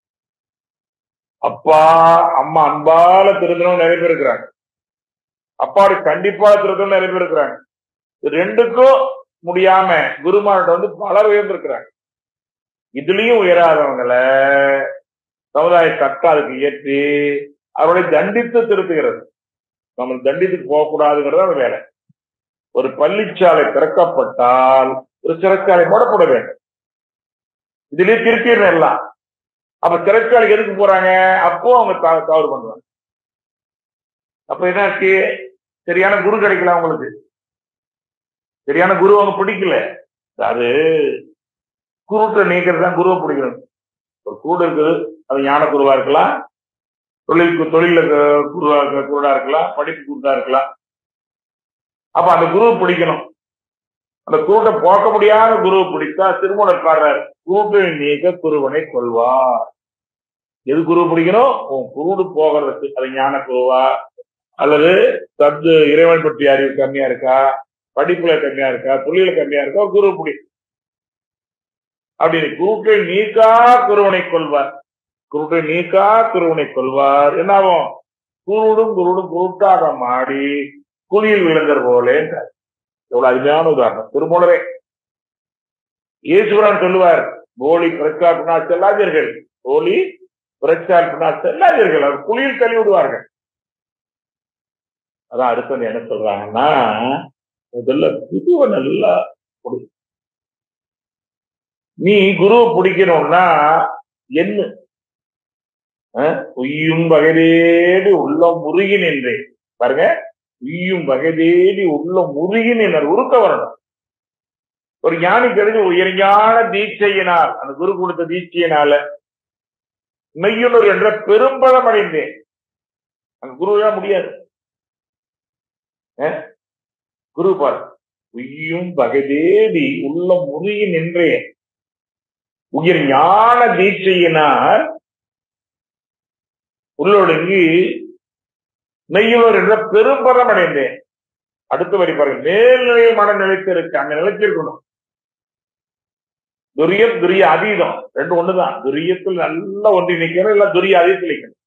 அப்பா அம்மா அன்பால திருந்தணும் நிறைய பேர் இருக்கிறாங்க அப்பாவுடைய கண்டிப்பா திருத்தணும் நிறைய பேர் இருக்கிறாங்க இது ரெண்டுக்கும் முடியாம குருமார்கிட்ட வந்து பலர் உயர்ந்திருக்கிறாங்க இதுலயும் உயராதவங்களை சமுதாய சட்டம் அதுக்கு இயற்றி அவர்களை தண்டித்து திருத்துகிறது நம்ம தண்டித்துக்கு போகக்கூடாதுங்கிறது அந்த வேலை ஒரு பள்ளிச்சாலை திறக்கப்பட்டால் ஒரு சிறைச்சாலை மூடப்பட வேண்டும் இதுலயே திருப்பிடணும் எல்லாம் அப்ப சிறைச்சாலைக்கு எதுக்கு போறாங்க அப்போ அவங்க தா- தவறு பண்றாங்க அப்ப என்னாச்சு சரியான குரு கிடைக்கல அவங்களுக்கு சரியான குரு அவங்க பிடிக்கல அது குருட்டை நீக்கிறது தான் குருவை பிடிக்கணும் ஒரு குருடு இருக்குது அது ஞான குருவா இருக்கலாம் தொழில் தொழில குருவா குருடா இருக்கலாம் படிப்பு குருடா இருக்கலாம் அப்ப அந்த குருவை பிடிக்கணும் அந்த குருட்டை போக்க முடியாத குருவை பிடித்தா திருமணம் பாடுறாரு குருட்டை நீக்க குருவனை கொள்வார் எது குரு பிடிக்கணும் உன் குருடு போகிறதுக்கு அது ஞான குருவா அல்லது சத்து இறைவன் பற்றிய அறிவு கம்மியா இருக்கா படிப்புல கம்மியா இருக்கா தொழில கம்மியா இருக்கா குரு பிடி அப்படி குருட்டை நீக்கா குருவனை கொள்வார் குருட்டை நீக்கா குருவனை கொள்வார் என்னாகும் குருடும் குருடும் குருட்டாக மாடி குழியில் விழுந்தர் போலே எவ்வளவு அருமையான உதாரணம் திருமூலரே ஈஸ்வரன் சொல்லுவார் போலி பிரச்சாப்பினா செல்லாதீர்கள் போலி பிரச்சாப்பினா செல்லாதீர்கள் அவர் குழியில் தள்ளி விடுவார்கள் அதான் அடுத்தது என்ன சொல்றாங்கன்னா முதல்ல குருவை நல்லா பிடி நீ குருவை பிடிக்கணும்னா என்ன அஹ், உய்யும் வகைதேடி உள்ளம் முருகி நின்றேன் பாருங்க உய்யும் வகைதேடி உள்ளம் முருகி நின்றார் உருக்க வரணும் ஒரு ஞானி தெரிஞ்சு உயர்ஞான தீட்சையினால் அந்த குரு கொடுத்த தீட்சையினால மெய்யுணர் என்ற பெரும்பலம் அடைந்தேன் அந்த குருவெல்லாம் முடியாது அஹ்? குரு பார் உய்யும் வகைதேடி உள்ளம் முருகி நின்றேன் உயிர் ஞான தீட்சையினால் உள்ளொடுங்கி மெய்யுணர் என்ற பெரும்பலம் அடைந்தேன் அடுத்த வரி பாருங்க மேல்நிலையில் மன நிலைத்திருக்கு அங்க நிலைத்திருக்கணும் துரியம் துரிய அதீதம் ரெண்டு ஒண்ணுதான் துரியத்தில் நல்லா ஒன்றி நிக்கணும் இல்ல துரிய அதீதத்தில் நிக்கணும்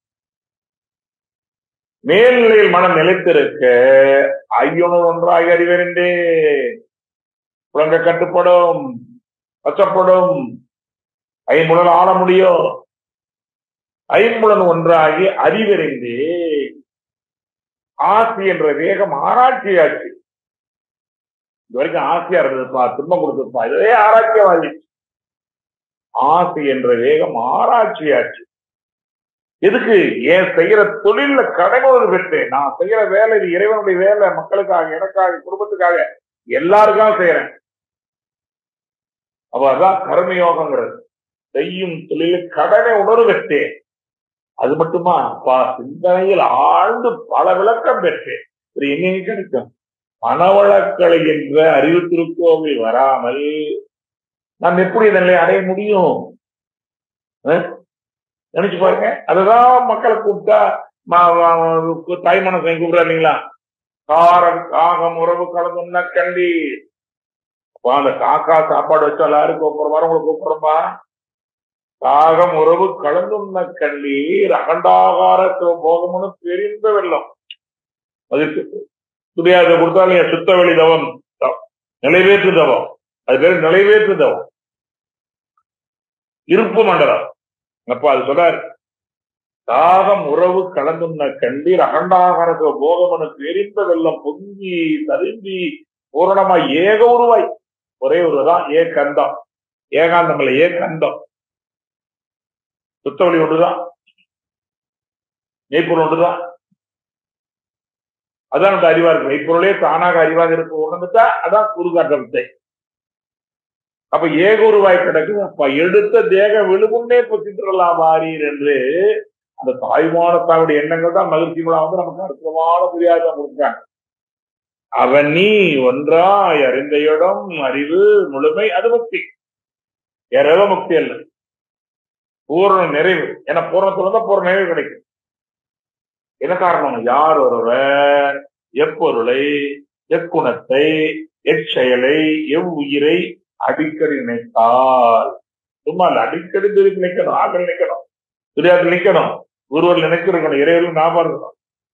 மேல்நிலையில் மனம் நிலைத்திருக்க ஐயொன்று ஒன்றாக அறிவறிந்தே புலங்க கட்டுப்படும் வசப்படும் ஐம்புலன் ஆள முடியும் ஐம்புலன் ஒன்றாகி அறிவறிந்தே ஆசி என்ற வேகம் ஆராய்ச்சியாச்சு இது வரைக்கும் ஆசையா இருந்ததுப்பா துன்பம் கொடுத்ததுப்பா இதே ஆராய்ச்சியவாதி ஆசை என்ற வேகம் ஆராய்ச்சியாச்சு எதுக்கு ஏன் செய்யற தொழில்ல கடமையோடு பெற்றேன் நான் செய்யற வேலை இது இறைவனுடைய வேலை மக்களுக்காக எனக்காக குடும்பத்துக்காக எல்லாருக்காக செய்யறேன் அப்ப அதான் கர்மயோகங்கிறது செய்யும் தொழில கடமை உணர்வு பெற்றேன் அது மட்டுமா அப்பா சிந்தனையில் ஆழ்ந்து பல விளக்கம் பெற்றேன் இது எங்க கிடைக்கும் மனவளக்கலை என்ற அறிவு திருக்கோவில் வராமல் நாம் எப்படி இந்த நிலையை அடைய முடியும் அஹ்? நினைச்சு பாருங்க அதுதான் மக்களை கூப்பிட்டா ம- ம- தாய் மனசை கூப்பிடுறா இல்லைங்களா காரம் காகம் உறவு கலந்துன்னா கண்டி அப்ப அந்த காக்கா சாப்பாடு வச்சு எல்லாரும் கூப்பிடுற மாதிரி உங்களுக்கு கூப்பிடுறோமா காகம் உறவு கலந்துண்ண கண்ணீர் அகண்டாகார போகம்னு தெரிந்த வெள்ளம் அதுக்கு துரியாத கொடுத்தாலும் என் சுத்த வெளி தவம் த- நிலைவேற்று தவம் அது பேர் நிலைவேற்று தவம் இருப்பு மண்டலம் அப்ப அது சொல்றாரு தாகம் உறவு கலந்துண்ண கண்டீர் அகண்டாகாரத்துவ போகமனுக்கு எரிந்த வெள்ளம் பொங்கி ததும்பி பூரணமா ஏக உருவாய் ஒரே ஒருதான் ஏ கந்தம் ஏகாந்தம் இல்ல ஏ கந்தம் சுத்தவழி ஒன்றுதான் மெய்ப்பொருள் ஒன்றுதான் அதான் நம்ம அறிவா இருக்கு மெய்ப்பொருளே தானாக அறிவாக இருக்க உணர்ந்துட்டா அதான் குருகாட்ட வித்தை அப்ப ஏக உருவாய் கிடக்குது அப்ப எடுத்த தேக விழுமுன்னே பத்திட்டுலாம் வாரீர் என்று அந்த தாய்மானத்தாவுடைய எண்ணங்கள் தான் மகிழ்ச்சிகளா வந்து நமக்கு அற்புதமான புரியாத கொடுக்குறாங்க அவன் நீ ஒன்றாய் அறிந்த இடம் அறிவு முழுமை அது முக்தி வேற ஏதோ முக்தி அல்ல பூரண நிறைவு ஏன்னா பூரணத்துல தான் பூரண நிறைவு கிடைக்கும் என்ன காரணம் யார் ஒருவர் எப்பொருளை எக்குணத்தை எச்செயலை எவ்வுயிரை அடிக்கடி நினைத்தால் சும்மா இல்ல அடிக்கடி திருப்பி நிக்கணும் ஆக்கள் நிக்கணும் துரியாக்கள் நிக்கணும் குருவர் நினைச்சிருக்கணும் இறைவர்கள் ஞாபகம் இருக்கணும்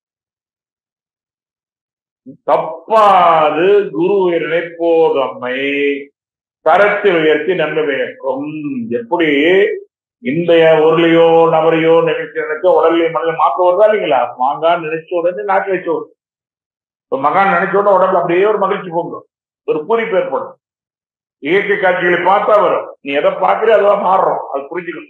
தப்பாது குரு நினைப்போது அம்மை கரத்தில் உயர்த்தி நன்மை பயக்கும் எப்படி இந்த பொருளையோ நபரையோ நினைச்சு நினைச்ச உடல்ல மனதில் மாற்றம் வருதா இல்லைங்களா மாங்கான் நினைச்ச உடனே நாட்டில் வச்சு வரும் இப்ப மகான் நினைச்ச உடனே உடம்புல அப்படியே ஒரு மகிழ்ச்சி பொங்கும் ஒரு பூரிப்பு ஏற்படும் இயற்கை காட்சிகளை பார்த்தா வரும் நீ எதை பார்க்கறியோ அதுதான் மாறுறோம் அது புரிஞ்சுக்கணும்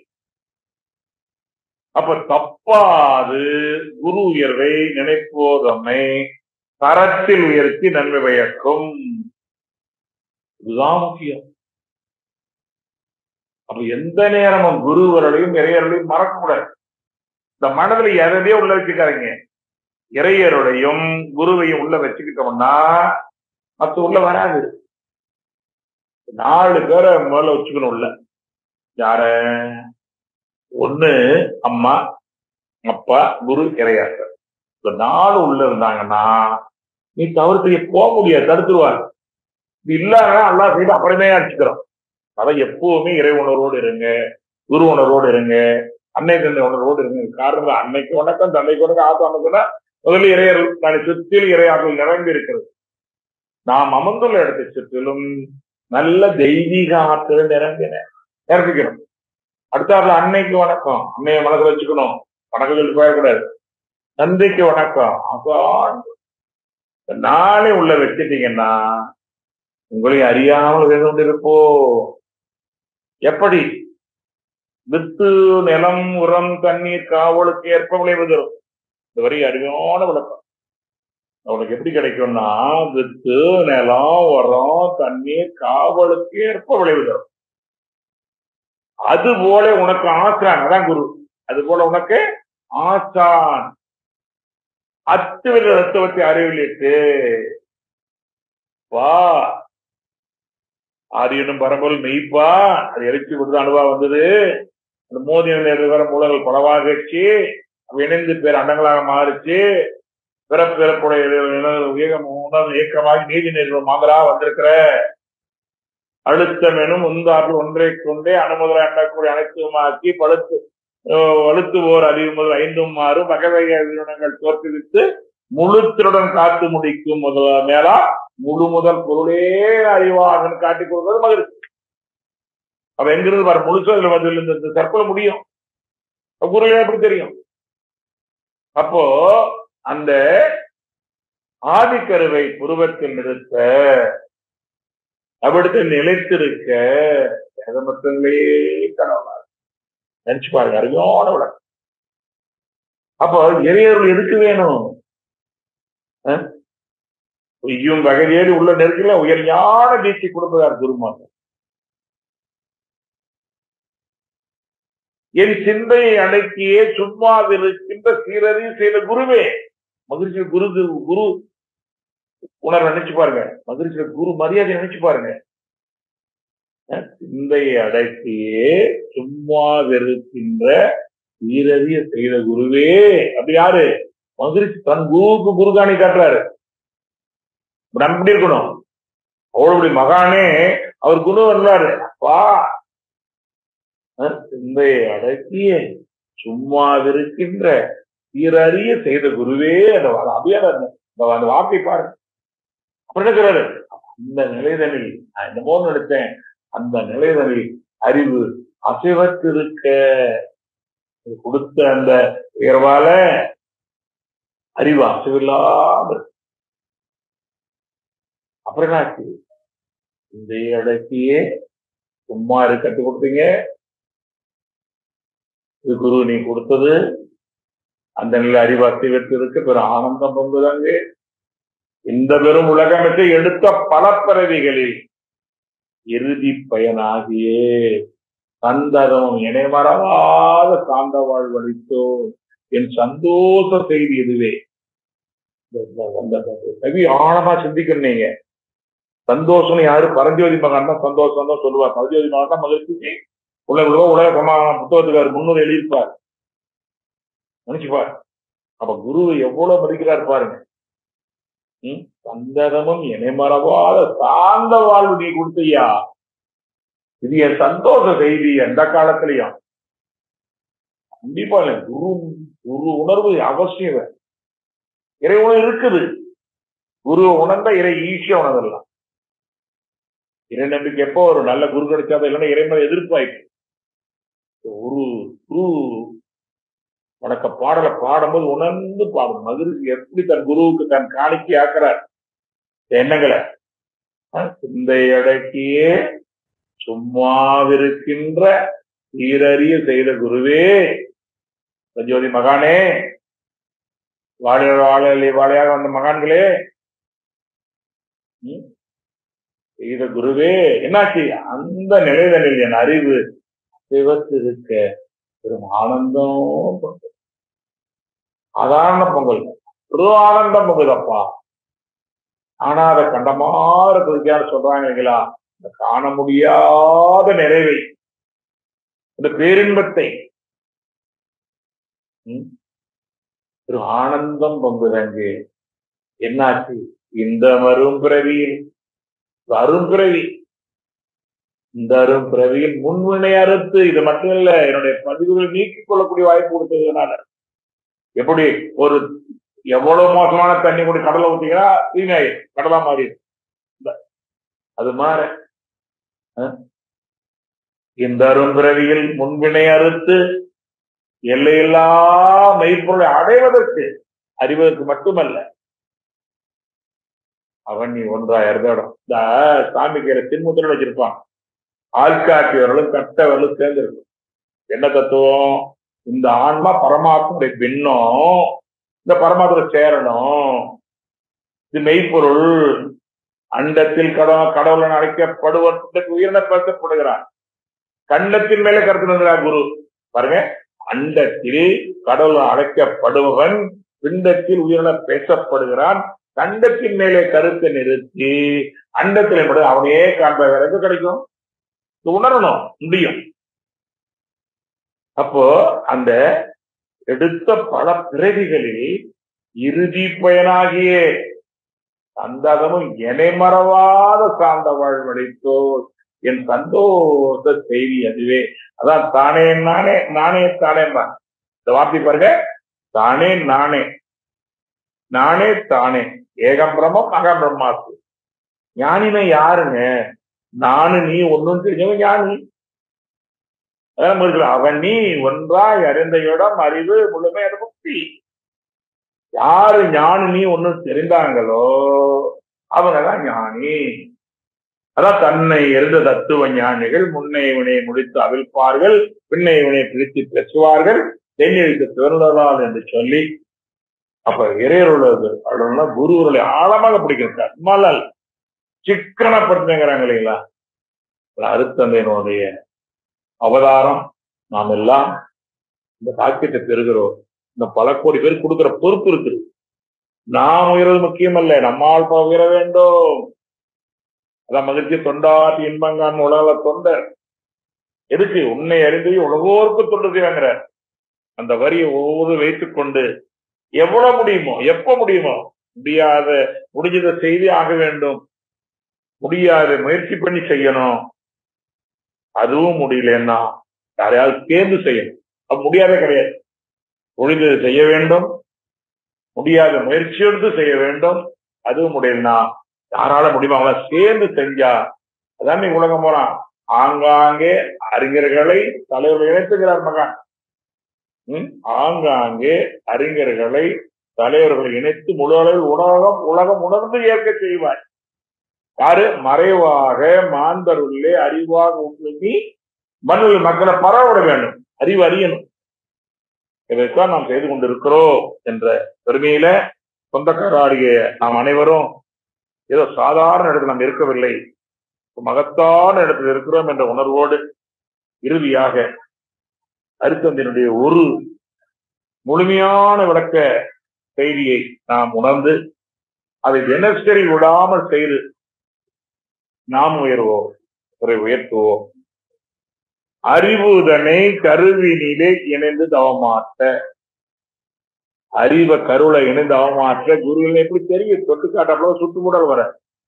அப்ப தப்பாது குரு உயர்வை நினைப்போதம்மை தரத்தில் உயர்த்தி நன்மை பயக்கும் இதுதான் முக்கியம் அப்ப எந்த நேரமும் குருவர்களையும் இறையர்களையும் மறக்கக்கூடாது இந்த மனதுல எதையோ உள்ள வச்சுக்காதீங்க இறையருடையும் குருவையும் உள்ள வச்சுக்கிட்டோம்னா மத்த உள்ள வராது நாலு பேரை முதல்ல வச்சுக்கணும் உள்ள யார ஒண்ணு அம்மா அப்பா குரு இறையாசர் இந்த நாலு உள்ள இருந்தாங்கன்னா நீ தவிர்த்து போக முடியாது தடுத்துருவாரு இது இல்லாம அல்லா செய்து அப்புறமே அடிச்சுக்கிறோம் அதான் எப்பவுமே இறை உணர்வோடு இருங்க குரு உணர்வோடு இருங்க அன்னை தந்தை உணர்வோடு இருங்க காரணம் அன்னைக்கு வணக்கம் தந்தைக்கு வணக்கம் ஆத்தா வணக்கம்னா முதல்ல இறையர்கள் நான் சுற்றில் இறையாற்றல் நிரம்பி இருக்கிறது நாம் அமர்ந்துள்ள இடத்தை சுற்றிலும் நல்ல தெய்வீக ஆற்றல் நிரம்பின நிரப்பிக்கணும் அடுத்தாப்புல அன்னைக்கு வணக்கம் அன்னைய மனசுல வச்சுக்கணும் வணக்கம் சொல்லி போயிடக்கூடாது தந்தைக்கு வணக்கம் அதான் நாளே உள்ள வச்சுட்டீங்கன்னா உங்களை அறியாமல் விழுந்து கொண்டிருப்போ எப்படி வித்து நிலம் உரம் தண்ணீர் காவலுக்கு ஏற்ப விளைவு தரும் இந்த வரி அருமையான விளக்கம் அவனுக்கு எப்படி கிடைக்கும்னா வித்து நிலம் உரம் தண்ணீர் காவலுக்கு ஏற்ப விளைவு தரும் அது போல உனக்கு ஆசான் அதான் குரு அது போல உனக்கு ஆசான் அத்துவித தத்துவத்தை அறிவிலிட்டு வா ஆரியனும் பரம்பொருள் மெய்ப்பா அது எரிச்சு கொடுத்த அனுபவம் வந்தது அந்த மோதி வர மூலங்கள் பலவாகச்சு இணைந்து பேர் அண்டங்களாக மாறிச்சு பிறப்பு பிறப்புடைய இயக்கம் உணர்வு இயக்கமாகி நீதி நிறுவனம் மாதிரா வந்திருக்கிற அழுத்தம் எனும் உந்தார்கள் ஒன்றை கொண்டே அணுமுதல எண்ணக்கூடிய அனைத்துமாக்கி பழுத்து வலுத்து ஓர் அறிவு முதல் ஐந்தும் மாறு வகவகை நிறுவனங்கள் தோற்றுவித்து முழுத்திருடன் காத்து முடிக்கும் முதல் மேலா முழு முதல் பொருளே அறிவாக காட்டி கொடுக்கிறது மகிழ்ச்சி அப்ப எங்கிருந்து வர முழுசும் இதுல வந்து இந்த தற்கொலை முடியும் குருவே எப்படி தெரியும் அப்போ அந்த ஆதிக்கருவை புருவத்தில் நிறுத்த அவ்விடத்தில் நிலைத்திருக்க வேதமத்தங்களே கனவா நினைச்சு பாருங்க அருமையான விளக்கம் அப்போ இறையர்கள் எதுக்கு வேணும் ஐயும் வகையேறி உள்ள நெருக்கல உயர்ஞான தீட்சை கொடுப்பதார் குருமான் என் சிந்தையை அடக்கியே சும்மாவிருக்கின்ற சீரறி செய்த குருவே மகிழ்ச்சி குரு குரு உணர்வை நினைச்சு பாருங்க மகிழ்ச்சி குரு மரியாதை நினைச்சு பாருங்க அஹ் சிந்தையை அடக்கியே சும்மாவிருக்கின்ற சீரறிய செய்த குருவே அப்படி யாரு மகிழ்ச்சி தன் குருவுக்கு குருகாணி காட்டுறாரு இப்ப நம்ம எப்படி இருக்கணும் அவ்வளவு மகானே அவர் குரு வந்தாரு அப்பா அஹ் சிந்தையை அடக்கிய சும்மாவிருக்கின்ற சீரறிய செய்த குருவே அந்த வா- அப்படியே அந்த அந்த வார்த்தை பாருங்க அப்புறம் என்ன சொல்றாரு அந்த நிலைதனில் நான் என்னமோ நினைச்சேன் அந்த நிலைதனில் அறிவு அசைவத்திருக்க இது கொடுத்த அந்த உயர்வால அறிவு அசைவில்லாம இருக்கு. அப்புறம் என்னாச்சு இந்த அடக்கியே சும்மா இருக்க கத்து கொடுத்தீங்க இது குரு நீ கொடுத்தது அந்த நிலை அறிவு அசைவத்து இருக்கு பெரும் ஆனந்தம் பொங்குதாங்க இந்த பெரும் உலகமத்தை எடுத்த பல பிறவிகளில் இறுதி பயனாகியே சந்ததம் இணைமறவாத சாந்த வாழ்வழித்தோ என் சந்தோஷ செய்தி இதுவே இந்த- இந்த- இந்த- இந்த கவி ஆழமா சிந்திக்கணும் நீங்க சந்தோஷம் யாரு பரஞ்சோதி மகன் தான் சந்தோஷம் தான் சொல்லுவார் பரஞ்சோதி மகன் தான் மகிழ்ச்சிக்கு உலக உலக உலக சமாதான புத்தகத்துக்கார் முன்னூறு எழுதியிருப்பார் நினைச்சுப்பார் அப்ப குரு எவ்வளவு மதிக்கிறார் பாருங்க ம்? சந்தனமும் இணைமறவாத சார்ந்த வாழ்வு நீ கொடுத்தையா இது என் சந்தோஷ செய்தி எந்த காலத்திலையும் கண்டிப்பா இல்லை குரு குரு உணர்வு அவசியம் வேணும். இறை உணர்வு இருக்குது குரு உணர்ந்த இறை ஈஸியா உணர்தலாம் இறை நம்பிக்கை எப்போ ஒரு நல்ல குரு கிடைச்சாதான் இல்லைன்னா இறைமை எதிர்ப்பாயிட்டு ஒரு குரு உனக்கு பாடலை பாடும்போது உணர்ந்து பாடும் மகிழ்ச்சி எப்படி தன் குருவுக்கு தன் காணிக்கை ஆக்குறார் இந்த எண்ணங்களை அஹ் சிந்தை அடக்கியே சும்மாவிருக்கின்ற சீரறிய செய்த குருவே ஜோதி மகானே வாழ வாழ வாழையாக வந்த மகான்களே ம்? செய்த குருவே என்னாச்சு அந்த நிலைதனில் என் அறிவு சிவத்திருக்க பெரும் ஆனந்தம் பொங்குது. சாதாரண பொங்கல் ஒரு ஆனந்தம் பொங்குதப்பா ஆனா அதை கண்டமாற குறிக்கான்னு சொல்றாங்க இல்லைங்களா இந்த காண முடியாத நிறைவை இந்த பேரின்பத்தை ம்? ஒரு ஆனந்தம் பொங்குதங்கு என்னாச்சு இந்த மரும் பிறவியில் இந்த அரும்பிறவி இந்த அரும்பிறவியில் முன்வினை அறுத்து இது மட்டும் இல்ல என்னுடைய பதிவுகளை நீக்கிக் கொள்ளக்கூடிய வாய்ப்பு கொடுத்ததுனால எப்படி ஒரு எவ்வளவு மோசமான தண்ணி கூட கடலை ஊத்தீங்கன்னா தீங்காய் கடலா மாறிடும் இந்த அது மாற அஹ், இந்த அரும்பிறவியில் முன்வினை அறுத்து எல்லையில்லா மெய்ப்பொருளை அடைவதற்கு அறிவதற்கு மட்டுமல்ல அவன் நீ ஒன்றா இடம் இந்த சாமி கையில தின்முத்திரம் வச்சிருப்பான் ஆள்காட்டியவர்களும் கட்டவர்களும் சேர்ந்திருக்கும் என்ன தத்துவம் இந்த ஆன்மா பரமாத்மனுடைய பின்னம் இந்த பரமாத்மா சேரணும் இது மெய்ப்பொருள் அண்டத்தில் கடவுள் கடவுளன் அழைக்கப்படுவதற்கு உயிரின பேசப்படுகிறான் கண்ணத்தின் மேலே கருத்து நிறுகிறார் குரு பாருங்க அண்டத்தில் கடவுள் அழைக்கப்படுபவன் பிண்டத்தில் உயிரின பேசப்படுகிறான் கண்டத்தின் மேலே கருத்தை நிறுத்தி அண்டத்தில் என்பது அவனையே காண்ப வேற எங்க கிடைக்கும் இது உணரணும் முடியும் அப்போ அந்த எடுத்த பல பிறவிகளில் இறுதி பயனாகிய சந்தகமும் எனை மறவாத சார்ந்த வாழ்வடைத்தோ என் சந்தோஷ செய்தி அதுவே அதான் தானே நானே நானே தானேம்பா இந்த வார்த்தை பாருங்க தானே நானே நானே தானே ஏகம் பிரம்மம் அகம் பிரம்மாத்து ஞானினா யாருங்க நானு நீ ஒன்னும் தெரிஞ்சவன் ஞானி அதான் இருக்கலாம் அவன் நீ ஒன்றாய் அறிந்த இடம் அறிவு முழுமையான முக்தி யாரு ஞானி நீ ஒன்னும் தெரிந்தாங்களோ அவங்கதான் ஞானி அதான் தன்னை எரிந்த தத்துவ ஞானிகள் முன்னை இவனை முடித்து அவிழ்ப்பார்கள் பின்னை இவனை பிடித்து பேசுவார்கள் தென்னெழுத்து திறந்ததால் என்று சொல்லி அப்ப இறையருள்ளது அப்படின்னா குருவர்களை ஆழமாக பிடிக்கிறார் மலல் சிக்கனப்படுத்துங்கிறாங்க இல்லைங்களா அருத்தந்தையினுடைய அவதாரம் நாம் எல்லாம் இந்த பாக்கியத்தை பெறுகிறோம் இந்த பல கோடி பேர் கொடுக்கிற பொறுப்பு இருக்குது நாம் உயர்வது முக்கியம் அல்ல நம்மால் பல உயர வேண்டும் அதான் மகிழ்ச்சி தொண்டாட்டி இன்பங்கான் உலக தொண்டர் எதுக்கு உன்னை அறிந்து உலகோருக்கு தொண்டு செய்வாங்கிற அந்த வரியை ஒவ்வொரு வைத்துக் கொண்டு எவ்வளவு முடியுமோ எப்ப முடியுமோ முடியாத முடிஞ்சதை செய்தே ஆக வேண்டும் முடியாத முயற்சி பண்ணி செய்யணும் அதுவும் முடியலன்னா யாரையாவது சேர்ந்து செய்யணும் அது முடியாதே கிடையாது முடிந்தது செய்ய வேண்டும் முடியாத முயற்சி எடுத்து செய்ய வேண்டும் அதுவும் முடியலன்னா யாரால முடியுமா அவங்கள சேர்ந்து செஞ்சா அதான் நீ உலகம் போறான் ஆங்காங்கே அறிஞர்களை தலைவர்கள் இணைத்துகிறார் மகன் ம்? ஆங்காங்கே அறிஞர்களை தலைவர்களை இணைத்து முழு அளவில் உலகம் உலகம் உணர்ந்து ஏற்க செய்வார் யாரு மறைவாக மாந்தருள்ளே அறிவாக உண்மை மண்ணில் மக்களை பரவவிட வேண்டும் அறிவு அறியணும் இதைத்தான் நாம் செய்து கொண்டிருக்கிறோம் என்ற பெருமையில சொந்தக்காராடிய நாம் அனைவரும் ஏதோ சாதாரண இடத்தில் நாம் இருக்கவில்லை மகத்தான இடத்தில் இருக்கிறோம் என்ற உணர்வோடு இறுதியாக அரித்தந்தினுடைய ஒரு முழுமையான விளக்க செய்தியை நாம் உணர்ந்து அதை தினசரி விடாமல் செய்து நாம் உயர்வோம் பிறரை உயர்த்துவோம் அறிவுதனை கருவினிலே இணைந்து தவமாற்ற அறிவ கருளை இணைந்து அவமாற்ற குருவில் எப்படி தெரியும் தொட்டு காட்டாப்புல சுட்டு மூடல் வர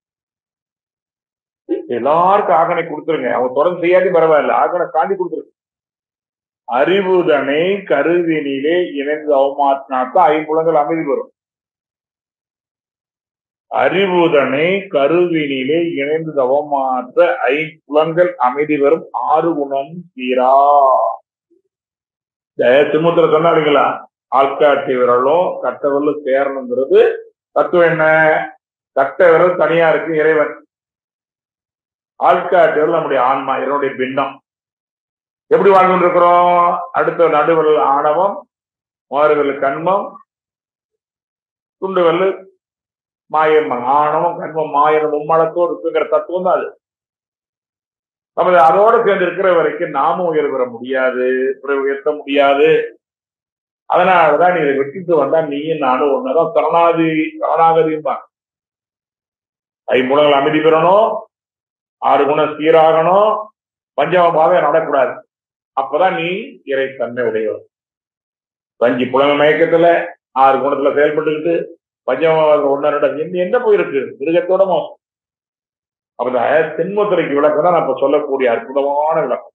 எல்லாருக்கும் ஆகனை கொடுத்துருங்க அவங்க தொடர்ந்து செய்யாட்டி பரவாயில்ல ஆகனை காண்டி கொடுத்துருங்க அறிவுதனை கருவினிலே இணைந்து அவமாற்றினாத்தான் ஐம்புலங்கள் அமைதி வரும் அறிவுதனை கருவினிலே இணைந்து தவமாற்ற ஐம்புலங்கள் அமைதி வரும் ஆறு குணம் தீரா சிம்மத்துல சொன்னாருங்களா ஆள்காட்டி விரலும் கட்ட விரலும் சேரணுங்கிறது தத்துவம் என்ன கட்ட விரல் தனியா இருக்கு இறைவன் ஆள்காட்டி விரல் நம்முடைய ஆன்மா இதனுடைய பின்னம் எப்படி வாழ்ந்து இருக்கிறோம் அடுத்த நடுவிரல் ஆணவம் மாறுவிரல் கண்மம் துண்டு விரல் மாயம் ஆணவம் கண்மம் மாயம் மும்மலத்தோடு இருக்குங்கிற தத்துவம் தான் அது நம்ம அதோட சேர்ந்து இருக்கிற வரைக்கும் நாமும் உயர் பெற முடியாது பிறகு உயர்த்த முடியாது அதனாலதான் நீ இதை விட்டுட்டு வந்தா நீயும் நானும் ஒண்ணுதான் சரணாதி சரணாகதியும்பா ஐம்புலங்கள் அமைதி பெறணும் ஆறு குணம் சீராகணும் பஞ்சம பாதை நடக்கூடாது அப்பதான் நீ இறை தன்மை உடையவர் பஞ்சு புலமை மயக்கத்துல ஆறு குணத்துல செயல்பட்டுக்கிட்டு பஞ்சம ஒன்னு ரெண்டு எந்த எந்த போயிருக்கு மிருகத்தோட மோசம் அப்ப தென்முத்திரைக்கு விளக்கம் தான் நான் இப்ப சொல்லக்கூடிய அற்புதமான விளக்கம்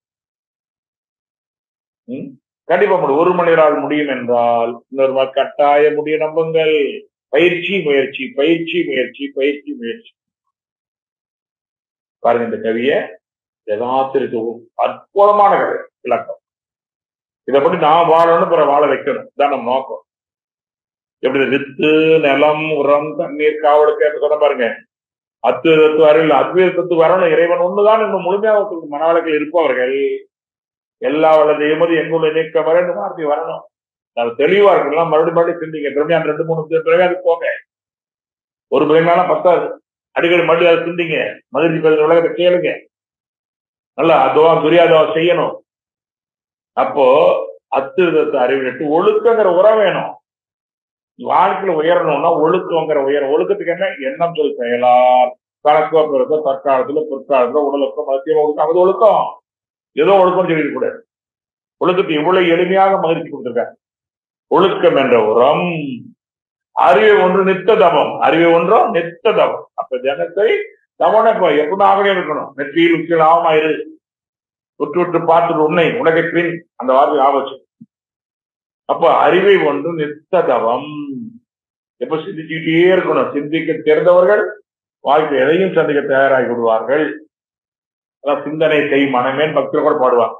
ம்? கண்டிப்பா முடியும் ஒரு மணி நேரம் முடியும் என்றால் இன்னொரு நாள் கட்டாய முடிய நம்புங்கள் பயிற்சி முயற்சி பயிற்சி முயற்சி பயிற்சி முயற்சி பாருங்க இந்த கவிய யதாத்திற்கு அற்புதமான கதை விளக்கம் இதை பற்றி நான் வாழணும் பிற வாழ வைக்கணும் இதான் நம்ம நோக்கம் எப்படி வித்து நிலம் உரம் தண்ணீர் காவலுக்கு சொன்ன பாருங்க அத்து தத்துவ அறிவில் அத்வைத தத்துவ வரணும் இறைவன் ஒண்ணுதான் இன்னும் முழுமையாக மனவழக்கில் இருப்பவர்கள் எல்லா வல்லது எமது எங்குள்ள நீக்க வரணும் வார்த்தை வரணும் அது தெளிவா இருக்கலாம் மறுபடியும் மறுபடியும் சிந்திங்க பிரமையான ரெண்டு மூணு பிரமையாது போங்க ஒரு பிரமையான பத்தாது அடிக்கடி மறுபடியும் அதை சிந்திங்க மகிழ்ச்சி பெறுகிற உலகத்தை கேளுங்க நல்லா அதுவா துரியாதவா செய்யணும் அப்போ அத்துவிதத்தை அறிவிட்டு ஒழுக்கங்கிற உரம் வேணும் வாழ்க்கையில உயரணும்னா ஒழுக்கங்கிற உயரம் ஒழுக்கத்துக்கு என்ன எண்ணம் சொல் செயலால் கணக்கோ பிறக்கோ தற்காலத்துல பிற்காலத்துல உடலுக்கும் மத்தியம் ஒழுக்கம் அது ஒழுக்கம் ஏதோ ஒழுக்கம் சொல்லிட கூடாது ஒழுக்கத்தை இவ்வளவு எளிமையாக மகிழ்ச்சி கொடுத்திருக்காங்க ஒழுக்கம் என்ற உரம் அறிவை ஒன்று நித்த தவம் அறிவை ஒன்றும் நித்த தவம் அப்ப ஜனத்தை தவணை இப்ப எப்படினாகவே இருக்கணும் நெற்றியில் உச்சியில் ஆவமா இரு உற்று உற்று பார்த்துட்டு உன்னை உலகை பின் அந்த வார்த்தை ஆபத்து அப்ப அறிவை ஒன்று நித்த தவம் எப்ப சிந்திச்சுக்கிட்டே இருக்கணும் சிந்திக்க தெரிந்தவர்கள் வாழ்க்கை எதையும் சந்திக்க தயாராகி விடுவார்கள் அதான் சிந்தனை செய் மனமேன் பக்தர் கூட பாடுவாங்க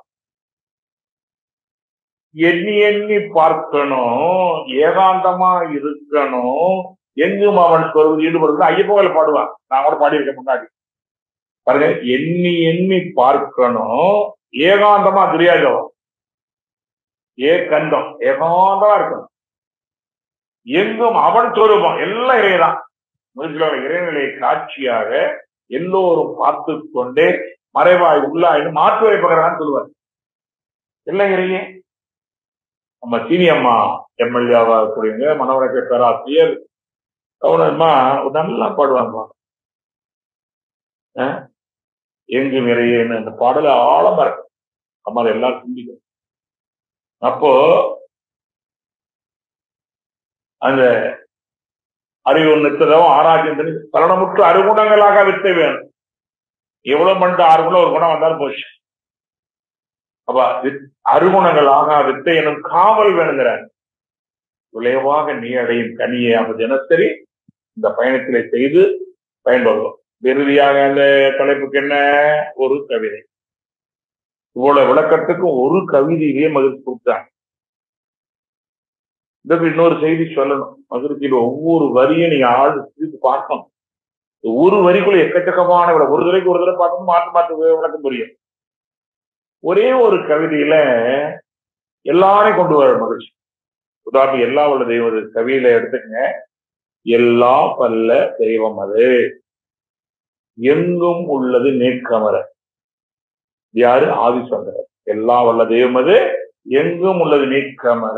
எண்ணி எண்ணி பார்க்கணும் ஏகாந்தமா இருக்கணும் எங்கும் அவன் சொல்வது ஈடுபடுறது ஐயப்போவில் பாடுவான் நான் கூட பாடியிருக்கேன் முன்னாடி பாருங்க எண்ணி எண்ணி பார்க்கணும் ஏகாந்தமா துரியாதவம் ஏகந்தம் ஏகாந்தமா இருக்கணும் எங்கும் அவன் சொரூபம் எல்லாம் இறைதான் முயற்சியோட இறைநிலை காட்சியாக எல்லோரும் பார்த்து கொண்டே மறைவாய் உள்ளாயின்னு மாற்று வைப்பகிறான்னு சொல்லுவார் இல்லை இறையே நம்ம சீனி அம்மா எம்எல்ஏவா இருக்கக்கூடியவங்க மனவழக்க பேராசிரியர் கவனமா நல்லா பாடுவாங்க அஹ், எங்கு நிறையன்னு அந்த பாடல ஆழமா இருக்கு அம்மா எல்லாரும் சிந்திக்கும் அப்போ அந்த அறிவு நித்ததம் ஆராய்ச்சி பலனமுற்று அறுகுணங்களாக வித்தை வேணும் எவ்வளவு பண்ணிட்டு ஆறு குணம் ஒரு குணம் வந்தாலும் போச்சு அப்ப வித்- அறுகுணங்களாக வித்தை எனும் காவல் வேணுங்கிறார் விளைவாக நீ அடையும் கனியை அப்ப தினசரி இந்த பயணத்திலே செய்து பயன்படுவோம் இறுதியாக அந்த தலைப்புக்கு என்ன ஒரு கவிதை இவ்வளவு விளக்கத்துக்கு ஒரு கவிதையிலேயே மகிழ்ச்சி கொடுத்தாங்க இதற்கு இன்னொரு செய்தி சொல்லணும் மகிழ்ச்சியில் ஒவ்வொரு வரியும் நீங்க ஆள் திருப்பி பார்க்கணும் இந்த ஒரு வரிக்குள்ள எக்கச்சக்கமான விளக்கம். ஒரு தடவைக்கு ஒரு தடவை பார்க்கணும் மாற்று மாற்று விளக்கம் புரியும் ஒரே ஒரு கவிதையில எல்லாரையும் கொண்டு வர மகிழ்ச்சி உதாரணம் எல்லா உள்ள தெய்வம் அது கவியில எடுத்துக்கங்க எல்லா பல்ல தெய்வம் அது எங்கும் உள்ளது நீக்கமர யாரு ஆதிசங்கரர் எல்லா வல்ல தெய்வம் அது எங்கும் உள்ளது நீக்கமர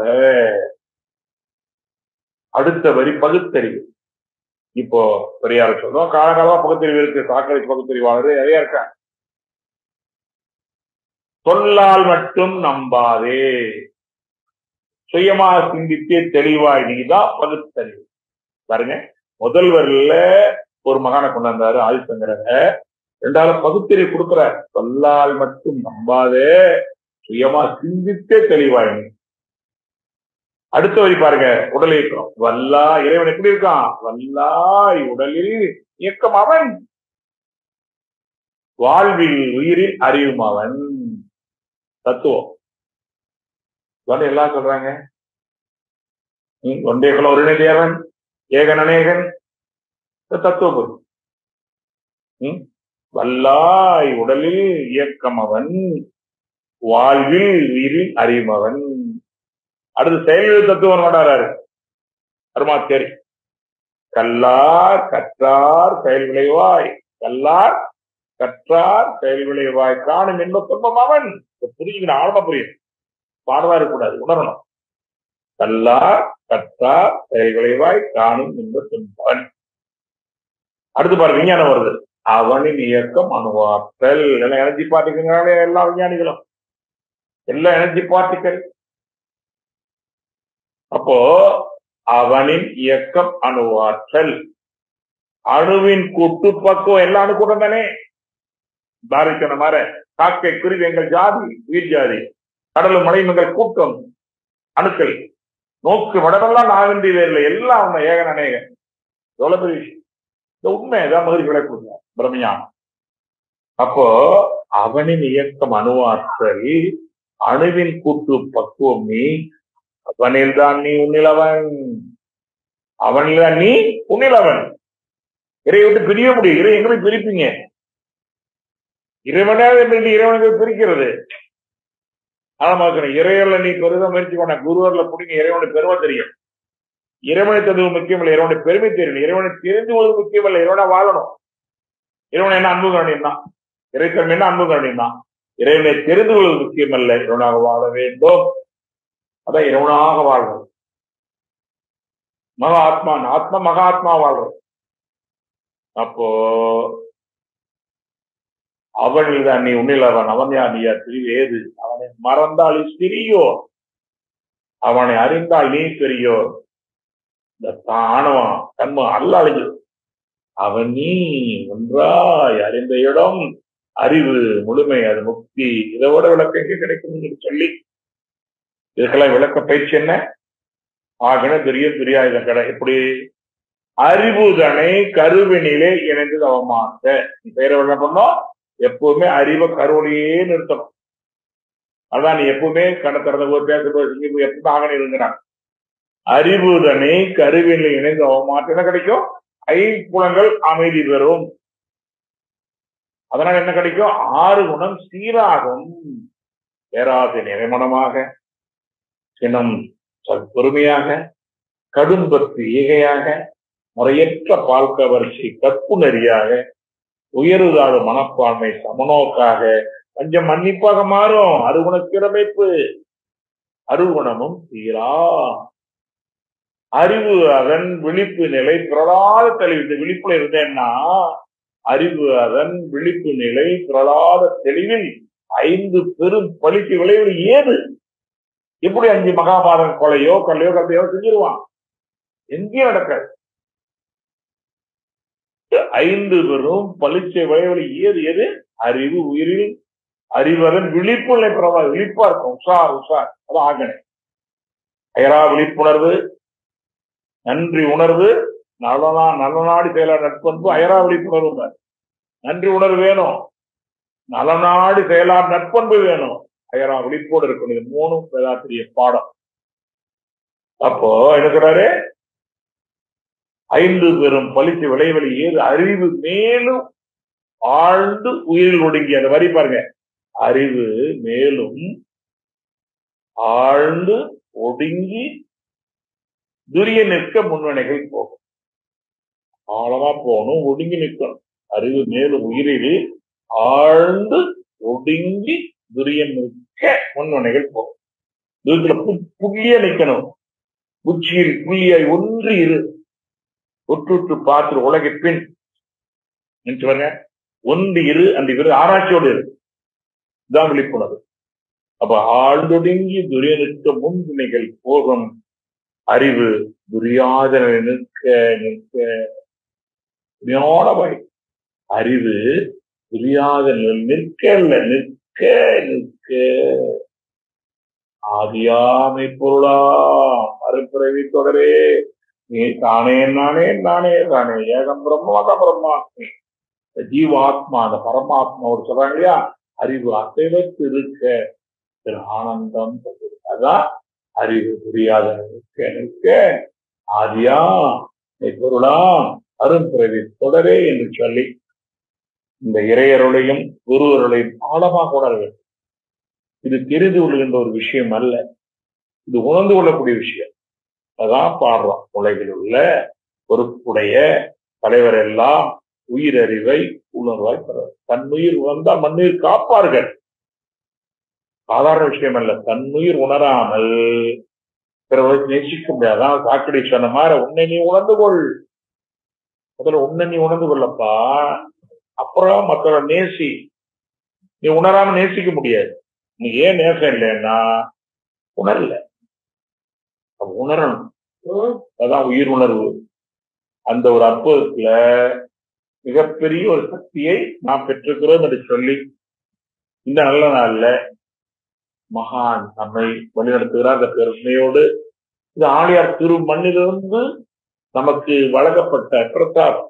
அடுத்த வரி பகுத்தறிவு இப்போ பெரியார சொல்றோம் காலகாலமா பகுத்தறிவு இருக்கு சாக்கடை பகுத்தறிவாளர் நிறைய இருக்காங்க சொல்லால் மட்டும் நம்பாதே சுயமா சிந்தித்து தெளிவாய் நீதான் பகுத்தறிவு பாருங்க முதல்வர்ல ஒரு மகானை கொண்டாந்தாரு ஆதிசங்கரங்க ரெண்டாவது பகுத்தறிவு கொடுக்கிறார் சொல்லால் மட்டும் நம்பாதே சுயமா சிந்தித்தே தெளிவாய் நீ அடுத்த வரி பாருங்க உடல் இயக்கம் வல்லா இறைவன் எப்படி இருக்கான் வல்லாய் உடலில் இயக்கம் அவன் வாழ்வில் உயிரில் அறிவும் அவன் தத்துவம் இதானே எல்லாம் சொல்றாங்க ம், ஒன்றே குல ஒரு தேவன் ஏகன் அநேகன் இந்த தத்துவ பொருள் ம், வல்லாய் உடலில் இயக்கம் அவன் வாழ்வில் உயிரில் அறிவும் அவன் அடுத்து செயல் தத்துவம் கொண்டாடுறாரு அருமாத்தேரி கல்லார் கற்றார் செயல் விளைவாய் கல்லார் கற்றார் செயல் விளைவாய் காணும் என்ப துன்பம் அவன் இதை புரிஞ்சுக்கணும் ஆழமா புரியும் பாடவா இருக்கக்கூடாது உணரணும் கல்லார் கற்றார் செயல் விளைவாய் காணும் என்ப துன்பம் அவன் அடுத்து பாரு விஞ்ஞானம் வருது அவனின் இயக்கம் அணுவாற்றல் எல்லாம் எனர்ஜி பார்ட்டிக்கல்னாலே எல்லா விஞ்ஞானிகளும் எல்லா எனர்ஜி பார்ட்டிக்கல் அப்போ அவனின் இயக்கம் அணுவாற்றல் அணுவின் கூட்டு பக்குவம் எல்லா அணு கூட்டம் தானே பாரதி சொன்ன மாதிரி காக்கை குருவி எங்கள் ஜாதி உயிர் ஜாதி கடலும் மலையும் எங்கள் கூட்டம் அணுக்கள் நோக்கு மடமெல்லாம் நாவின்றி வேறில்லை எல்லாம் அவன் ஏகன் அநேகன் எவ்வளவு பெரிய விஷயம் இந்த உண்மை ஏதாவது மகிழ்ச்சி விளக்குங்க பிரமையானம் அப்போ அவனின் இயக்கம் அணுவாற்றல் அணுவின் கூட்டு பக்குவம் நீ அவனில் தான் நீ உன்னிலவன் அவனில் தான் நீ உன்னிலவன் இறை விட்டு பிரிய முடியும் இறை எங்க போய் பிரிப்பீங்க இறைவனாக என்று இறைவனை போய் பிரிக்கிறது ஆனா இறைவன்ல நீ பெருத முயற்சி பண்ண குருவர்ல பிடிங்க இறைவனை பெருமை தெரியும் இறைவனை தந்தது முக்கியம் இல்லை இறைவனை பெருமை தெரியணும் இறைவனை தெரிந்து கொள்வது முக்கியம் இல்லை இறைவனை வாழணும் இறைவன் என்ன அன்பு கரணியம் தான் இறைத்தன்மை என்ன அன்பு கரணியம் தான் இறைவனை தெரிந்து கொள்வது முக்கியம் அல்ல இறைவனாக வாழ வேண்டும் அதான் இறைவனாக வாழ்றது மகா ஆத்மா ஆத்மா மகா ஆத்மா வாழ்றது அப்போ அவனில் தான் நீ உன்னில் அவன் அவன் யார் நீ யார் பிரிவு ஏது அவனை மறந்தால் பிரியோ அவனை அறிந்தால் நீ பெரியோ இந்த ஆணவம் கண்மம் அல்ல அழிஞ்சு அவன் நீ ஒன்றாய் அறிந்த இடம் அறிவு முழுமை அது முக்தி இதோட விளக்கம் எங்க கிடைக்கும் சொல்லி இதுக்கெல்லாம் விளக்க பயிற்சி என்ன ஆகன பெரிய பெரியாயுதம் கடை எப்படி அறிவுதனை கருவினிலே இணைந்து தவமாக்க பேரை என்ன பண்ணோம் எப்பவுமே அறிவை கருவனையே நிறுத்தணும் அதான் நீ எப்பவுமே கண்ண திறந்த போது பேசும்போது எப்பவுமே ஆகணும் இருக்கிறான் அறிவுதனை கருவினில் இணைந்து அவமாற்றம் என்ன கிடைக்கும் ஐம்புலங்கள் அமைதி பெறும் அதனால என்ன கிடைக்கும் ஆறு குணம் சீராகும் பேராசை நிறைமணமாக சினம் பொறுமையாக கடும்பத்து ஈகையாக முறையற்ற பால்க வரிசை கற்பு நெறியாக உயர்தாழ் மனப்பான்மை சமநோக்காக கொஞ்சம் மன்னிப்பாக மாறும் அருகுண சிறமைப்பு அருகுணமும் தீரா அறிவு அதன் விழிப்பு நிலை பிரலாத தெளிவு இந்த விழிப்புல இருந்தேன்னா அறிவு அதன் விழிப்பு நிலை பிரலாத தெளிவில் ஐந்து பெரும் பழிக்கு விளைவு ஏது எப்படி அஞ்சு மகாபாரத கொலையோ கொலையோ கதையோ செஞ்சிருவான் எங்கேயும் நடக்காது ஐந்து பெரும் பளிச்சை விளைவுகள் ஏது எது அறிவு உயிரில் அறிவதன் விழிப்பு நிலை பிரபா விழிப்பா இருக்கும் உஷார் உஷார் அது ஆகணை அயரா விழிப்புணர்வு நன்றி உணர்வு நலனா நலநாடி செயலாளர் நட்பண்பு அயரா விழிப்புணர்வு நன்றி உணர்வு வேணும் நலநாடி செயலார் நட்பண்பு வேணும் அயரா விழிப்போடு இருக்கணும் இது மூணும் வேதாத்திரிய பாடம் அப்போ என்ன சொல்றாரு ஐந்து பெரும் பழித்து விளைவெளி ஏது அறிவு மேலும் ஆழ்ந்து உயிரில் ஒடுங்கி அந்த வரி பாருங்க அறிவு மேலும் ஆழ்ந்து ஒடுங்கி துரிய நிற்க முன்வினைகள் போகும் ஆழமா போகணும் ஒடுங்கி நிற்கணும் அறிவு மேலும் உயிரில் ஆழ்ந்து ஒடுங்கி துரியன் நிற்க முன்வினைகள் போகும் இதுல புள்ளிய நிற்கணும் உச்சியில் புள்ளியாய் ஒன்று இரு உற்றுற்று பார்த்து உலகை பின் பாருங்க ஒன்று இரு அந்த இரு ஆராய்ச்சியோடு இரு இதான் விழிப்புணர்வு அப்ப ஆழ்ந்தொடுங்கி துரியனுக்கு முன்வினைகள் போகும் அறிவு துரியாதன நிற்க நிற்க ஞானவை அறிவு துரியாதன நிற்க இல்ல நிற்க நிற்க ஆதியாமை பொருளா மறுபிறவி தொடரே நீ தானே நானே நானே தானே ஏகம் பிரம்மாத பிரம்மாத்மி ஜீவாத்மா அந்த பரமாத்மாவோட சொல்றாங்க இல்லையா அறிவு அசைவத்து இருக்க திரு ஆனந்தம் அதான் அறிவு புரியாத நிற்க நிற்க ஆதியா பொருளா அரும்பிறவி தொடரே என்று சொல்லி இந்த இறையருளையும் குருவருளையும் ஆழமாக உணர வேண்டும் இது தெரிந்து கொள்கின்ற ஒரு விஷயம் அல்ல இது உணர்ந்து கொள்ளக்கூடிய விஷயம் அதான் பாடுறோம் உலகில் உள்ள பொறுப்புடைய தலைவர் எல்லாம் உயிரறிவை உணர்வாய் பெற தன்னுயிர் உணர்ந்தால் மண்ணுயிர் காப்பார்கள் சாதாரண விஷயம் அல்ல தன்னுயிர் உணராமல் பிறவை நேசிக்க முடியாது அதான் சாக்கடை சொன்ன மாதிரி உன்னை நீ உணர்ந்து கொள் முதல்ல உன்னை நீ உணர்ந்து கொள்ளப்பா அப்புறம் மற்றவரை நேசி நீ உணராம நேசிக்க முடியாது நீ ஏன் நேசம் இல்லைன்னா உணரல உணரணும் அதான் உயிர் உணர்வு அந்த ஒரு அற்புதத்துல மிகப்பெரிய ஒரு சக்தியை நாம் பெற்றிருக்கிறோம் என்று சொல்லி இந்த நல்ல நாள்ல மகான் நம்மை வழிநடத்துகிறார் அந்த பெருமையோடு இது ஆழியார் திரு மண்ணிலிருந்து நமக்கு வழங்கப்பட்ட பிரசாதம்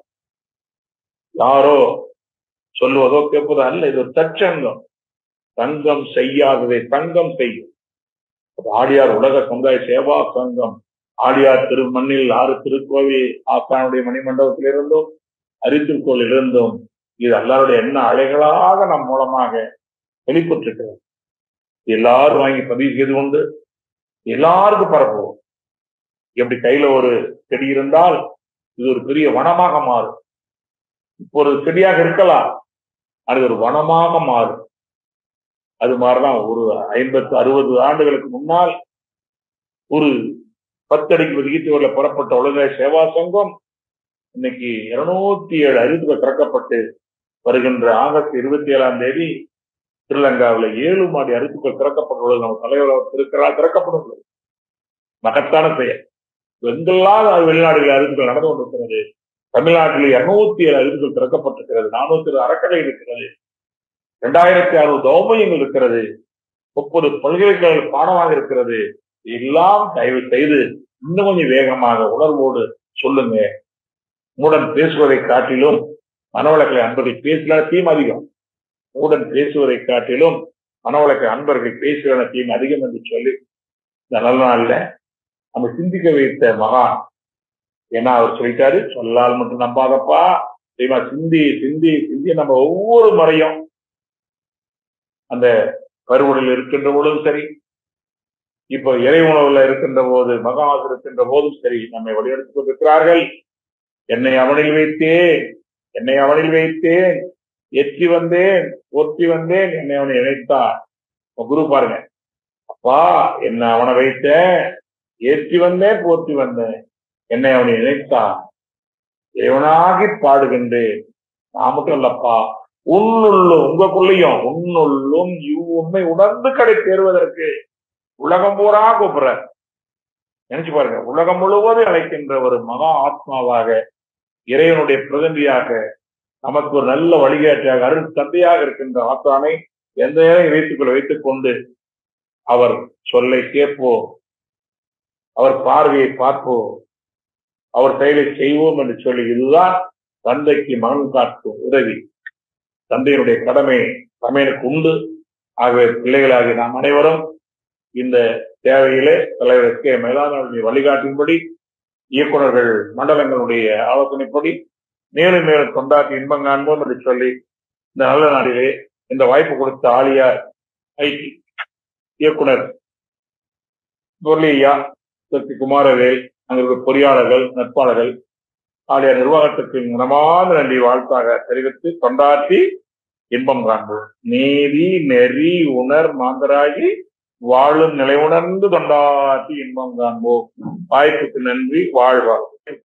யாரோ சொல்லுவதோ கேட்பதோ அல்ல இது ஒரு தற்சங்கம் தங்கம் செய்யாததை தங்கம் செய்யும் ஆடியார் உலக சமுதாய சேவா சங்கம் ஆடியார் திருமண்ணில் ஆறு திருக்கோவில் ஆசானுடைய மணிமண்டபத்தில் இருந்தும் அரித்திருக்கோவில் இருந்தும் இது எல்லாருடைய என்ன அலைகளாக நம் மூலமாக வெளிப்பட்டிருக்கிறது எல்லாரும் வாங்கி பதிவு செய்து கொண்டு எல்லாருக்கும் பரப்புவோம் எப்படி கையில ஒரு செடி இருந்தால் இது ஒரு பெரிய வனமாக மாறும் இப்போ ஒரு செடியாக இருக்கலாம் அது ஒரு வனமாக மாறும் அது மாதிரிதான் ஒரு ஐம்பத்து அறுபது ஆண்டுகளுக்கு முன்னால் ஒரு பத்தடிக்கு விகித்தோர்ல புறப்பட்ட உலக சேவா சங்கம் இன்னைக்கு இருநூத்தி ஏழு அறிவிப்புகள் திறக்கப்பட்டு வருகின்ற ஆகஸ்ட் இருபத்தி ஏழாம் தேதி ஸ்ரீலங்காவில் ஏழு மாடி அறிவிப்புகள் திறக்கப்பட்டுள்ளது நம்ம தலைவர் திருக்கிறார் திறக்கப்பட்டுள்ளது மகத்தான செயல் எங்கெல்லாம் வெளிநாடுகளில் அறிவிப்புகள் நடந்து கொண்டிருக்கிறது தமிழ்நாட்டில் இருநூத்தி ஏழு அறிவிப்புகள் திறக்கப்பட்டிருக்கிறது நானூத்தி அறக்கடை இருக்கிறது இரண்டாயிரத்தி அறுபது தௌமயங்கள் இருக்கிறது முப்பது பல்கலைக்கழக பாடமாக இருக்கிறது எல்லாம் தயவு செய்து இன்னும் கொஞ்சம் வேகமாக உணர்வோடு சொல்லுங்க மூடன் பேசுவதை காட்டிலும் மனவளக்கலை அன்பர்கள் பேசல தீம் அதிகம் மூடன் பேசுவதை காட்டிலும் மனவளக்கலை அன்பர்கள் பேசுகிற தீம் அதிகம் என்று சொல்லி இந்த நல்ல நாள்ல நம்ம சிந்திக்க வைத்த மகான் ஏன்னா அவர் சொல்லிட்டாரு சொல்லால் மட்டும் நம்பாதப்பா தெரியுமா சிந்தி சிந்தி சிந்தி நம்ம ஒவ்வொரு முறையும் அந்த கருவுடல் இருக்கின்ற பொழுதும் சரி இப்போ இறை உணவுல இருக்கின்ற போது மகாவாசர் இருக்கின்ற போதும் சரி நம்மை வழிநடத்திக் கொண்டிருக்கிறார்கள் என்னை அவனில் வைத்தேன் என்னை அவனில் வைத்தேன் எத்தி வந்தேன் ஒத்தி வந்தேன் என்னை அவனை இணைத்தான் உங்க குரு பாருங்க அப்பா என்ன அவனை வைத்தேன் ஏற்றி வந்தேன் போற்றி வந்தேன் என்னை அவனை இணைத்தான் தேவனாகி பாடுகின்றேன் நான் மட்டும் இல்லப்பா உன்னுள்ளும் உங்களுக்குள்ளேயும் உன்னுள்ளும் இவ் உண்மை உணர்ந்து கடை தேர்வதற்கு உலகம் பூரா கூப்பிடுற நினைச்சு பாருங்க உலகம் முழுவதும் அழைக்கின்ற ஒரு மகா ஆத்மாவாக இறைவனுடைய பிரதிநிதியாக நமக்கு ஒரு நல்ல வழிகாட்டியாக அருள் தந்தையாக இருக்கின்ற ஆத்தானை எந்த நேரம் இறைத்துக்குள் வைத்துக் கொண்டு அவர் சொல்லை கேட்போம் அவர் பார்வையை பார்ப்போம் அவர் செயலை செய்வோம் என்று சொல்லி இதுதான் தந்தைக்கு மகன் காட்டும் உதவி தந்தையினுடைய கடமை சமையலுக்கு உண்டு ஆகவே பிள்ளைகளாகி நாம் அனைவரும் இந்த தேவையிலே தலைவர் கே மேலாண்மை வழிகாட்டின்படி இயக்குநர்கள் மண்டலங்களுடைய ஆலோசனைப்படி மேலும் மேலும் கொண்டாட்டி இன்பம் காண்போம் என்று சொல்லி இந்த நல்ல நாளிலே இந்த வாய்ப்பு கொடுத்த ஆலியார் ஐடி இயக்குனர் முரளியா சக்தி குமாரவேல் அங்க இருக்க பொறியாளர்கள் நட்பாளர்கள் ஆலய நிர்வாகத்திற்கு மனமார்ந்த நன்றி வாழ்த்தாக தெரிவித்து கொண்டாட்டி இன்பம் காண்போம் நீதி நெறி உணர் மாந்தராகி வாழும் நிலை உணர்ந்து கொண்டாட்டி இன்பம் காண்போம் வாய்ப்புக்கு நன்றி வாழ்வார்